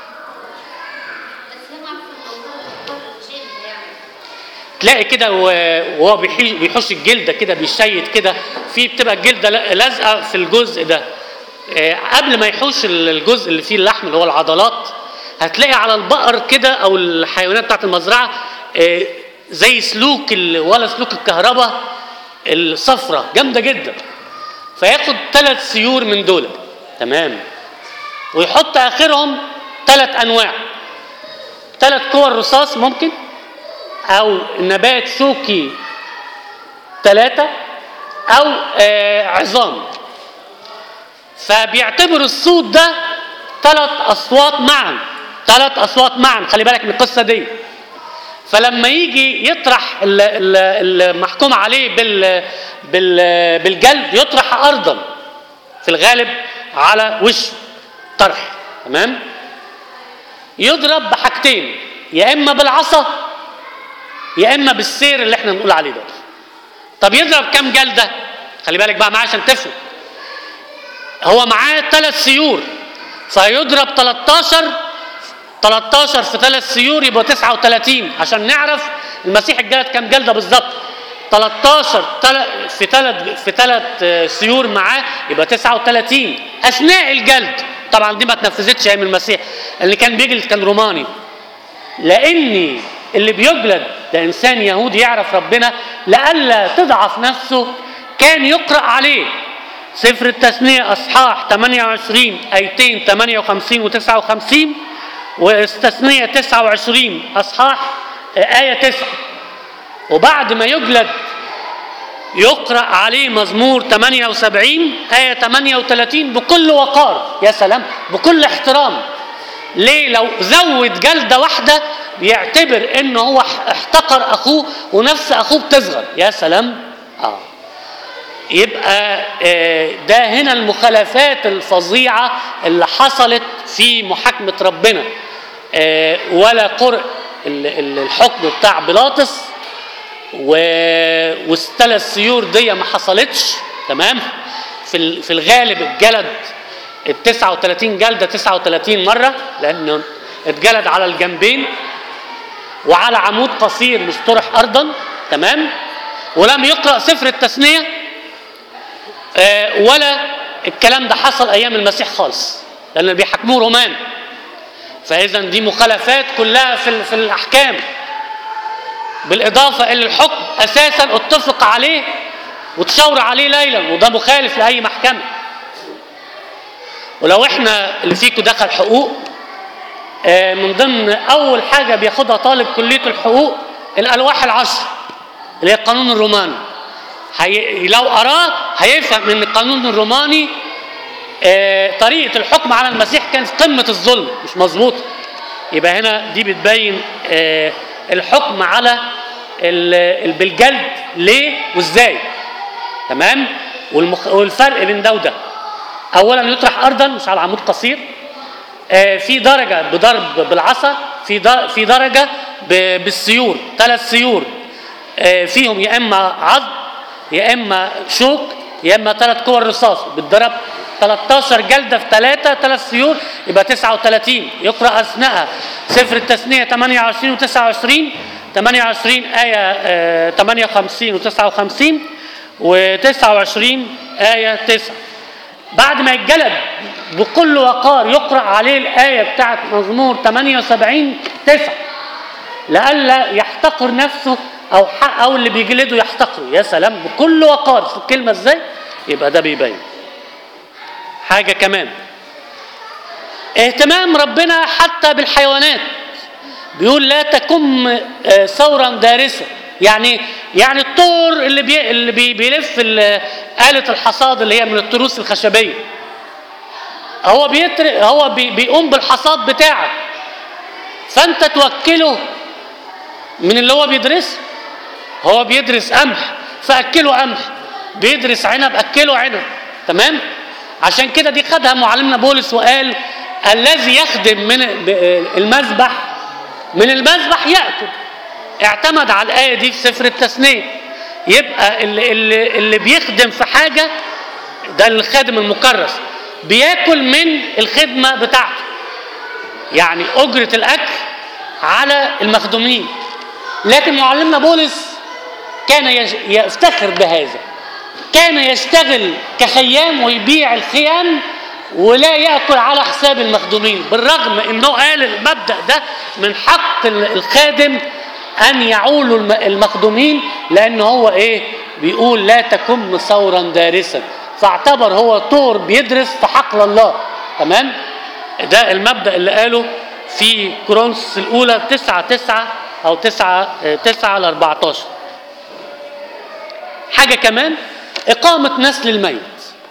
بس انا عارفه الموضوع جلد يعني تلاقي كده و- وهو بيحي- بيحوش الجلده كده بيشيت كده في بتبقى الجلده لا- لازقه في الجزء ده آه، قبل ما يحوش ال- الجزء اللي فيه اللحم اللي هو العضلات هتلاقي على البقر كده او الحيوانات بتاعت المزرعه آه، زي سلوك ال- ولا سلوك الكهرباء الصفرة جامده جدا فياخد ثلاث سيور من دول تمام ويحط اخرهم ثلاث انواع ثلاث كور رصاص ممكن او نبات شوكي ثلاثة او آه عظام فبيعتبر الصوت ده ثلاث اصوات معا ثلاث اصوات معا خلي بالك من القصه دي فلما يجي يطرح ال- ال- المحكوم عليه بال بال بالجلد يطرح ارضا في الغالب على وشه طرح تمام يضرب بحاجتين يا اما بالعصا يا اما بالسير اللي احنا بنقول عليه ده طب يضرب كام جلده خلي بالك بقى معاه عشان تفهم هو معاه ثلاث سيور فيضرب 13 13 في ثلاث سيور يبقى 39 عشان نعرف المسيح الجلد كام جلده بالظبط 13 تل- في ثلاث في ثلاث سيور معاه يبقى 39 اثناء الجلد طبعا دي ما اتنفذتش ايام المسيح اللي كان بيجلد كان روماني لاني اللي بيجلد ده انسان يهودي يعرف ربنا لئلا تضعف نفسه كان يقرا عليه سفر التثنيه اصحاح 28 ايتين 58 و59 واستثنيه 29 اصحاح ايه 9 وبعد ما يجلد يقرأ عليه مزمور 78 آية 38 بكل وقار يا سلام بكل احترام ليه لو زود جلدة واحدة يعتبر ان هو احتقر اخوه ونفس اخوه بتصغر يا سلام اه يبقى آه، ده هنا المخالفات الفظيعة اللي حصلت في محاكمة ربنا آه، ولا قرء ال- ال- الحكم بتاع بيلاطس و... والثلاث سيور دي ما حصلتش تمام في ال- في الغالب الجلد ال 39 جلده 39 مره لان اتجلد على الجنبين وعلى عمود قصير مش طرح ارضا تمام ولم يقرا سفر التثنيه آه، ولا الكلام ده حصل ايام المسيح خالص لان اللي بيحكموه رومان فاذا دي مخالفات كلها في ال- في الاحكام بالاضافه الى الحكم اساسا اتفق عليه وتشاور عليه ليلا وده مخالف لاي محكمه ولو احنا اللي فيكم دخل حقوق آه، من ضمن اول حاجه بياخدها طالب كليه الحقوق الالواح العشر اللي هي القانون الروماني هي... لو قراه هيفهم ان القانون الروماني آه، طريقه الحكم على المسيح كانت في قمه الظلم مش مظبوطه يبقى هنا دي بتبين آه، الحكم على ال- ال- بالجلد ليه وازاي تمام والمخ... والفرق بين ده وده اولا يطرح ارضا مش على عمود قصير آه، في درجه بضرب بالعصا في د- في درجه ب- بالسيور ثلاث سيور آه، فيهم يا اما عظم يا اما شوك يا اما ثلاث كور رصاص بتضرب 13 جلده في ثلاثه ثلاث سيور يبقى 39 يقرا اثناءها سفر التثنيه 28 و29 28 ايه آه، 58 و59 و29 ايه 9 بعد ما يتجلد بكل وقار يقرأ عليه الآية بتاعت مزمور 78 9 لئلا يحتقر نفسه أو حق أو اللي بيجلده يحتقره يا سلام بكل وقار في الكلمة إزاي يبقى ده بيبين حاجة كمان اهتمام ربنا حتى بالحيوانات بيقول لا تكن آه، ثورا دارسه يعني يعني الطور اللي بي اللي بي بيلف ال- آلة الحصاد اللي هي من التروس الخشبية هو بيتر هو بي بيقوم بالحصاد بتاعك فانت توكله من اللي هو بيدرسه هو بيدرس قمح فاكله قمح بيدرس عنب اكله عنب تمام عشان كده دي خدها معلمنا بولس وقال الذي يخدم من ب- المذبح من المذبح ياكل اعتمد على الايه دي في سفر التثنيه يبقى اللي, اللي, اللي بيخدم في حاجه ده الخادم المكرس بياكل من الخدمه بتاعته يعني اجره الاكل على المخدومين لكن معلمنا بولس كان يش- يفتخر بهذا كان يشتغل كخيام ويبيع الخيام ولا ياكل على حساب المخدومين بالرغم انه قال المبدا ده من حق ال- الخادم ان يعول الم- المخدومين لان هو ايه بيقول لا تكن ثورا دارسا فاعتبر هو طور بيدرس في حقل الله تمام ده المبدا اللي قاله في كورنثوس الاولى 9 9 او 9 9 ل 14 حاجه كمان اقامه نسل الميت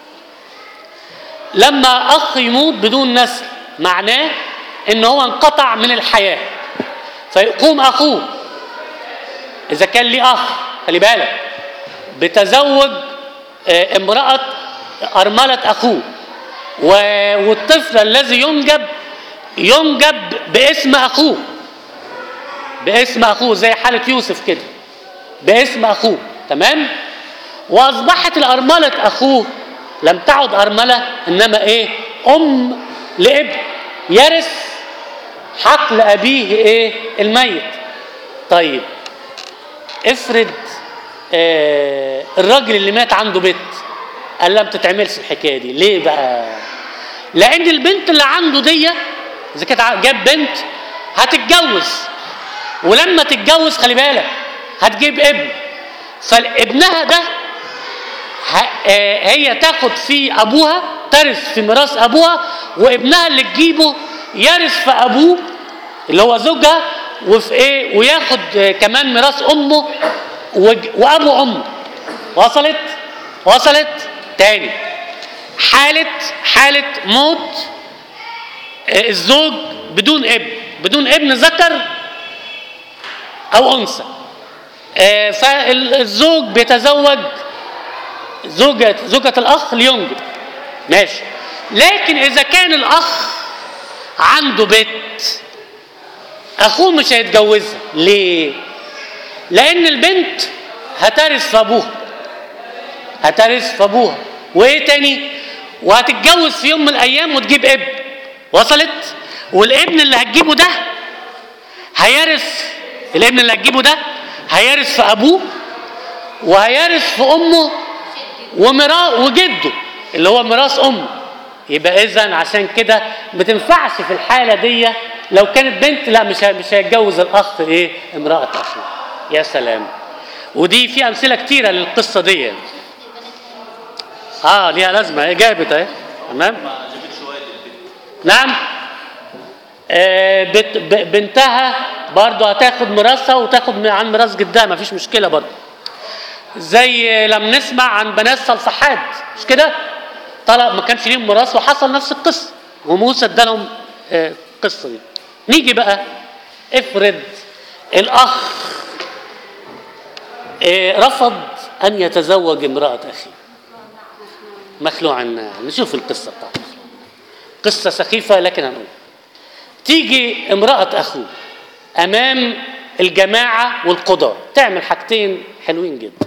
لما اخ يموت بدون نسل معناه ان هو انقطع من الحياه فيقوم اخوه اذا كان ليه اخ خلي بالك بتزوج آه، امراه ارمله اخوه و- والطفل الذي ينجب ينجب باسم اخوه باسم اخوه زي حاله يوسف كده باسم اخوه تمام واصبحت الارمله اخوه لم تعد ارمله انما ايه ام لابن يرث حقل ابيه ايه الميت طيب افرض آه الراجل اللي مات عنده بنت قال لها ما بتتعملش الحكايه دي ليه بقى لان البنت اللي عنده دي اذا كانت ع- جاب بنت هتتجوز ولما تتجوز خلي بالك هتجيب ابن فابنها ده ه- آه، هي تاخد في ابوها ترث في ميراث ابوها وابنها اللي تجيبه يرث في ابوه اللي هو زوجها وفي ايه وياخد آه، كمان ميراث امه وج- وابو امه وصلت وصلت تاني حالة حالة موت آه، الزوج بدون ابن بدون ابن ذكر او انثى آه، فالزوج بيتزوج زوجة زوجة الأخ لينجب ماشي لكن إذا كان الأخ عنده بنت أخوه مش هيتجوزها ليه؟ لأن البنت هترث في أبوها هترث في أبوها وإيه تاني؟ وهتتجوز في يوم من الأيام وتجيب ابن وصلت؟ والابن اللي هتجيبه ده هيرث الابن اللي هتجيبه ده هيرث في ابوه وهيرث في امه وميراث وجده اللي هو ميراث امه يبقى اذا عشان كده ما تنفعش في الحاله دي لو كانت بنت لا مش ه- مش هيتجوز الاخ ايه امراه اخوه يا سلام ودي في امثله كتيره للقصه دي يعني. اه ليها لازمه هي جابت اهي تمام نعم آه بت ب- بنتها برضه هتاخد ميراثها وتاخد من- عن ميراث جدها ما فيش مشكله برضه زي لما نسمع عن بنات صلصحاد مش كده طلب ما كانش ليهم ميراث وحصل نفس القصه وموسى ادالهم آه، القصه دي نيجي بقى افرض الاخ آه، رفض ان يتزوج امراه اخيه مخلوع النار نشوف القصه بتاعته قصه سخيفه لكن هنقول تيجي امراه اخوه امام الجماعه والقضاه تعمل حاجتين حلوين جدا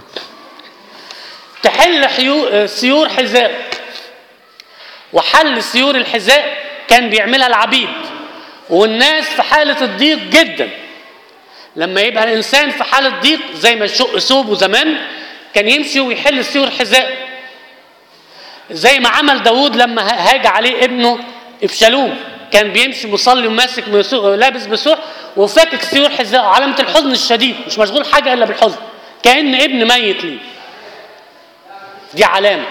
تحل حيو... آه، سيور حذاء وحل سيور الحذاء كان بيعملها العبيد والناس في حالة الضيق جدا لما يبقى الإنسان في حالة ضيق زي ما يشق ثوبه زمان كان يمشي ويحل سيور حذاء زي ما عمل داود لما هاج عليه ابنه ابشالوم كان بيمشي مصلي وماسك مسوق لابس بسوح وفاكك سيور حذاء علامة الحزن الشديد مش مشغول حاجة إلا بالحزن كأن ابن ميت ليه دي علامة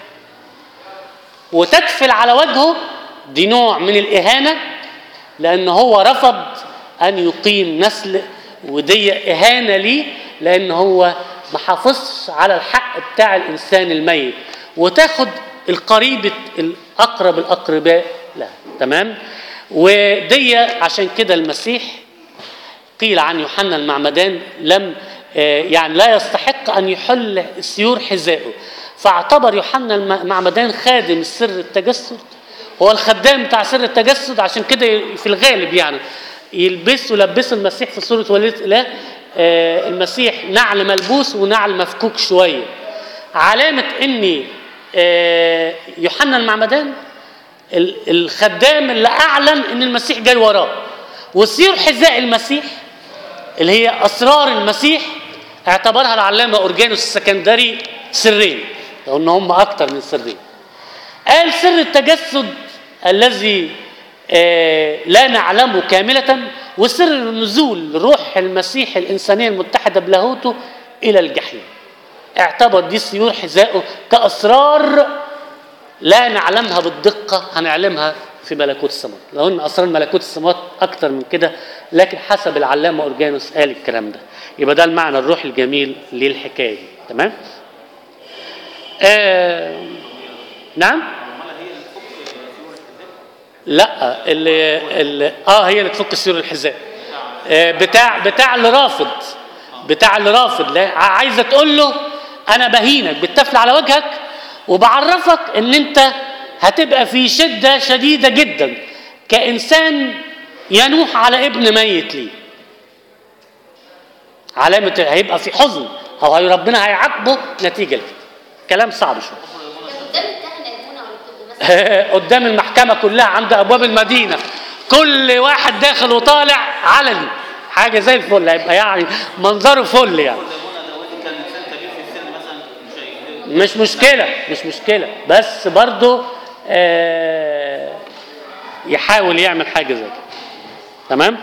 وتدفل على وجهه دي نوع من الإهانة لأن هو رفض أن يقيم نسل ودي إهانة ليه لأن هو ما حافظش على الحق بتاع الإنسان الميت وتاخد القريب الأقرب الأقرباء له تمام ودي عشان كده المسيح قيل عن يوحنا المعمدان لم آه، يعني لا يستحق ان يحل سيور حذائه فاعتبر يوحنا المعمدان خادم سر التجسد هو الخدام بتاع سر التجسد عشان كده في الغالب يعني يلبسوا لبسوا المسيح في صوره وليد اله آه، المسيح نعل ملبوس ونعل مفكوك شويه علامه ان آه، يوحنا المعمدان ال- الخدام اللي اعلن ان المسيح جاي وراه وسير حذاء المسيح اللي هي اسرار المسيح اعتبرها العلامه اورجانوس السكندري سرين لو ان هم اكتر من سرين قال سر التجسد الذي آه، لا نعلمه كاملة وسر نزول روح المسيح الإنسانية المتحدة بلاهوته إلى الجحيم اعتبر دي سيور حذائه كأسرار لا نعلمها بالدقة هنعلمها في ملكوت السماوات لو ان اسرار ملكوت السماوات اكتر من كده لكن حسب العلامه اورجانوس قال الكلام ده يبقى ده المعنى الروحي الجميل للحكايه دي تمام آه نعم لا اللي, اللي اه هي اللي تفك سيور الحذاء آه بتاع بتاع اللي رافض بتاع اللي رافض لا عايزه تقول له انا بهينك بالتفل على وجهك وبعرفك ان انت هتبقى في شده شديده جدا كانسان ينوح على ابن ميت ليه علامه هيبقى في حزن او هي ربنا هيعاقبه نتيجه لكده كلام صعب شويه قدام الكهنه يا ابونا ولا بتبقوا بس قدام المحكمة كلها عند أبواب المدينة كل واحد داخل وطالع علني حاجة زي الفل هيبقى يعني منظره فل يعني كان انسان كبير في السن مثلا مش هي- مش مشكلة مش مشكلة بس برضه آه يحاول يعمل حاجة زي كده تمام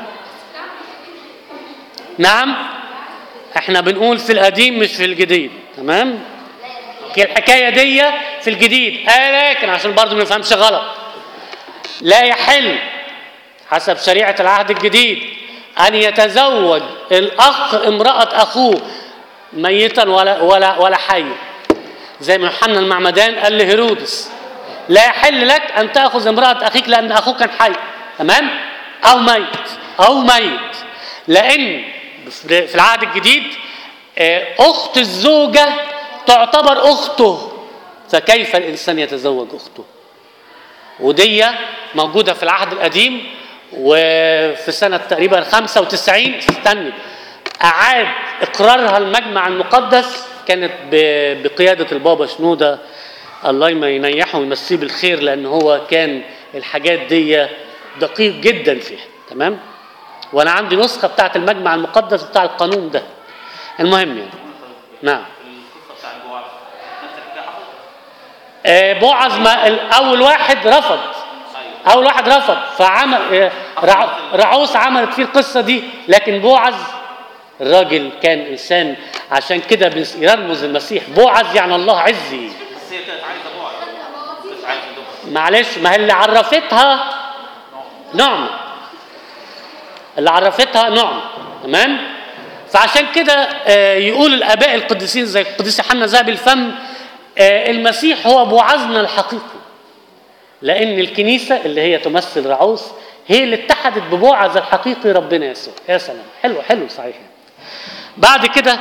نعم احنا بنقول في القديم مش في الجديد تمام هي الحكايه دي في الجديد آه لكن عشان برضه ما نفهمش غلط لا يحل حسب شريعه العهد الجديد ان يتزوج الاخ امراه اخوه ميتا ولا ولا ولا حيا زي ما يوحنا المعمدان قال لهيرودس لا يحل لك ان تاخذ امراه اخيك لان اخوك كان حي تمام او ميت او ميت لان في العهد الجديد آه، اخت الزوجه تعتبر اخته فكيف الانسان يتزوج اخته ودي موجوده في العهد القديم وفي سنه تقريبا 95 استني اعاد اقرارها المجمع المقدس كانت ب- بقياده البابا شنوده الله ما ينيحه ويمسيه بالخير لان هو كان الحاجات دي دقيق جدا فيها تمام وانا عندي نسخه بتاعه المجمع المقدس بتاع القانون ده المهم يعني نعم القصه بتاع الجوع نفس الحكايه حصلت آه، بوعز ما ال- اول واحد رفض ايوه اول واحد رفض فعمل آه، رع- رعوس عملت فيه القصه دي لكن بوعز الراجل كان انسان عشان كده بنس- يرمز المسيح بوعز يعني الله عزي بس هي كانت عايزه جوع بس عايزه دخل معلش ما هي اللي عرفتها نعمة اللي عرفتها نعمة تمام فعشان كده آه، يقول الآباء القديسين زي القديس يوحنا ذهب الفم آه، المسيح هو بوعزنا الحقيقي لأن الكنيسة اللي هي تمثل رعوس هي اللي اتحدت ببوعز الحقيقي ربنا يسوع يا سلام حلو حلو صحيح بعد كده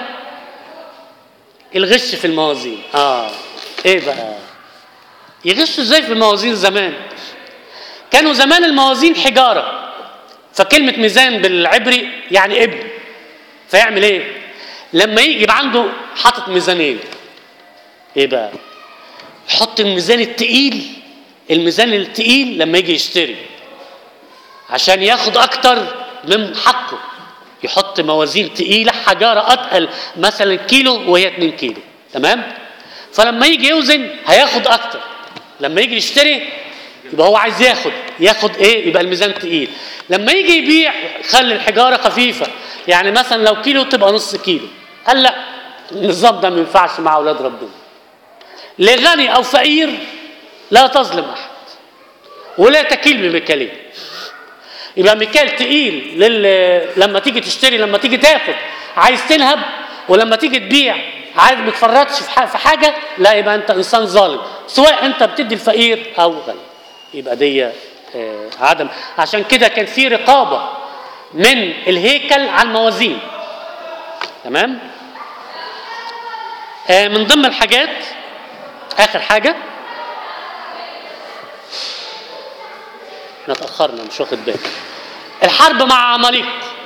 الغش في الموازين اه ايه بقى يغشوا ازاي في الموازين زمان كانوا زمان الموازين حجاره فكلمه ميزان بالعبري يعني ابن فيعمل ايه لما يجي يبقى عنده حاطط ميزانين ايه بقى يحط الميزان التقيل الميزان التقيل لما يجي يشتري عشان ياخد اكتر من حقه يحط موازين تقيله حجاره اتقل مثلا كيلو وهي 2 كيلو تمام فلما يجي يوزن هياخد اكتر لما يجي يشتري يبقى هو عايز ياخد ياخد ايه يبقى الميزان تقيل لما يجي يبيع خلي الحجاره خفيفه يعني مثلا لو كيلو تبقى نص كيلو قال لا النظام ده ما ينفعش مع اولاد ربنا لغني او فقير لا تظلم احد ولا تكيل بمكالين يبقى مكال تقيل لل... لما تيجي تشتري لما تيجي تاخد عايز تنهب ولما تيجي تبيع عايز ما تفرطش في ح- في حاجه لا يبقى انت انسان ظالم سواء انت بتدي الفقير او غني يبقى دي آه، عدم عشان كده كان في رقابه من الهيكل على الموازين تمام آه، من ضمن الحاجات اخر حاجه احنا اتاخرنا مش واخد بالي الحرب مع عماليق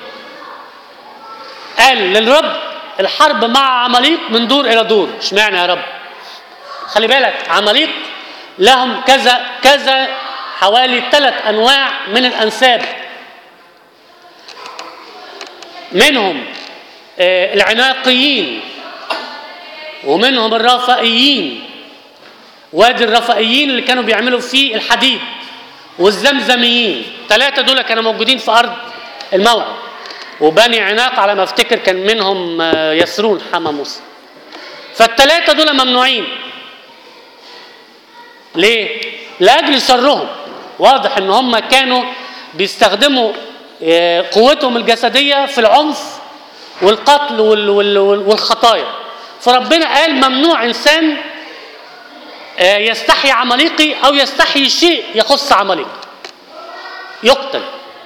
قال للرب الحرب مع عماليق من دور الى دور اشمعنى يا رب خلي بالك عماليق لهم كذا كذا حوالي ثلاث انواع من الانساب منهم آه، العناقيين ومنهم الرافائيين وادي الرفائيين اللي كانوا بيعملوا فيه الحديد والزمزميين ثلاثة دول كانوا موجودين في أرض الموعد وبني عناق على ما افتكر كان منهم آه، يسرون حما موسى فالثلاثة دول ممنوعين ليه؟ لأجل شرهم واضح ان هم كانوا بيستخدموا آه، قوتهم الجسدية في العنف والقتل وال- وال- وال- والخطايا فربنا قال ممنوع إنسان آه، يستحي عماليقي او يستحي شيء يخص عماليق يقتل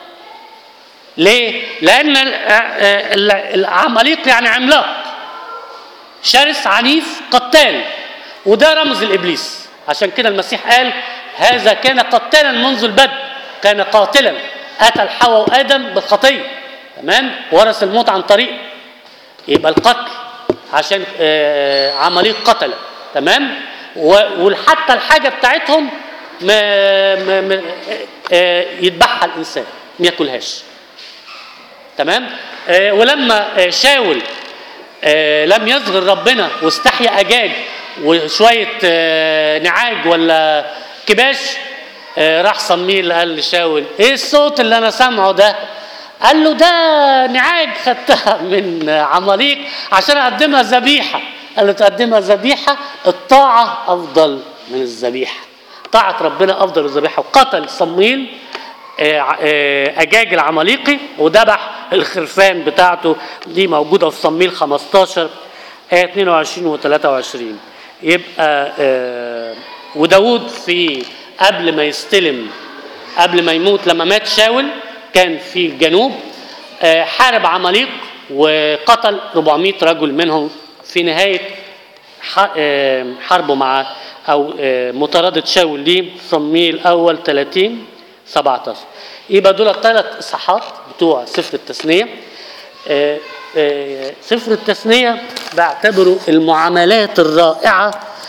ليه لان ال- آه، آه، ال- العماليق يعني عملاق شرس عنيف قتال وده رمز الابليس عشان كده المسيح قال هذا كان قتالا منذ البدء كان قاتلا قتل حواء وادم بالخطيه تمام ورث الموت عن طريق يبقى القتل عشان آه، عمليه قتله تمام و- وحتى الحاجه بتاعتهم ما ما ما آه، يذبحها الانسان ما ياكلهاش تمام آه، ولما آه، شاول آه، لم يصغر ربنا واستحيا اجاج وشويه آه، نعاج ولا كباش آه، راح صميل قال لشاول ايه الصوت اللي انا سامعه ده قال له ده نعاج خدتها من عماليق عشان اقدمها ذبيحه قال له تقدمها ذبيحه الطاعه افضل من الذبيحه طاعه ربنا افضل من الذبيحه وقتل صمويل آه، آه، اجاج العماليقي وذبح الخرفان بتاعته دي موجوده في صميل 15 آية 22 و 23 يبقى آه، وداود في قبل ما يستلم قبل ما يموت لما مات شاول كان في الجنوب آه، حارب عماليق وقتل 400 رجل منهم في نهايه ح- آه، حربه مع او آه، مطارده شاول ليه صميل اول 30 17 يبقى دول الثلاث اصحاحات بتوع سفر التثنيه آه، آه، سفر التثنيه بعتبره المعاملات الرائعه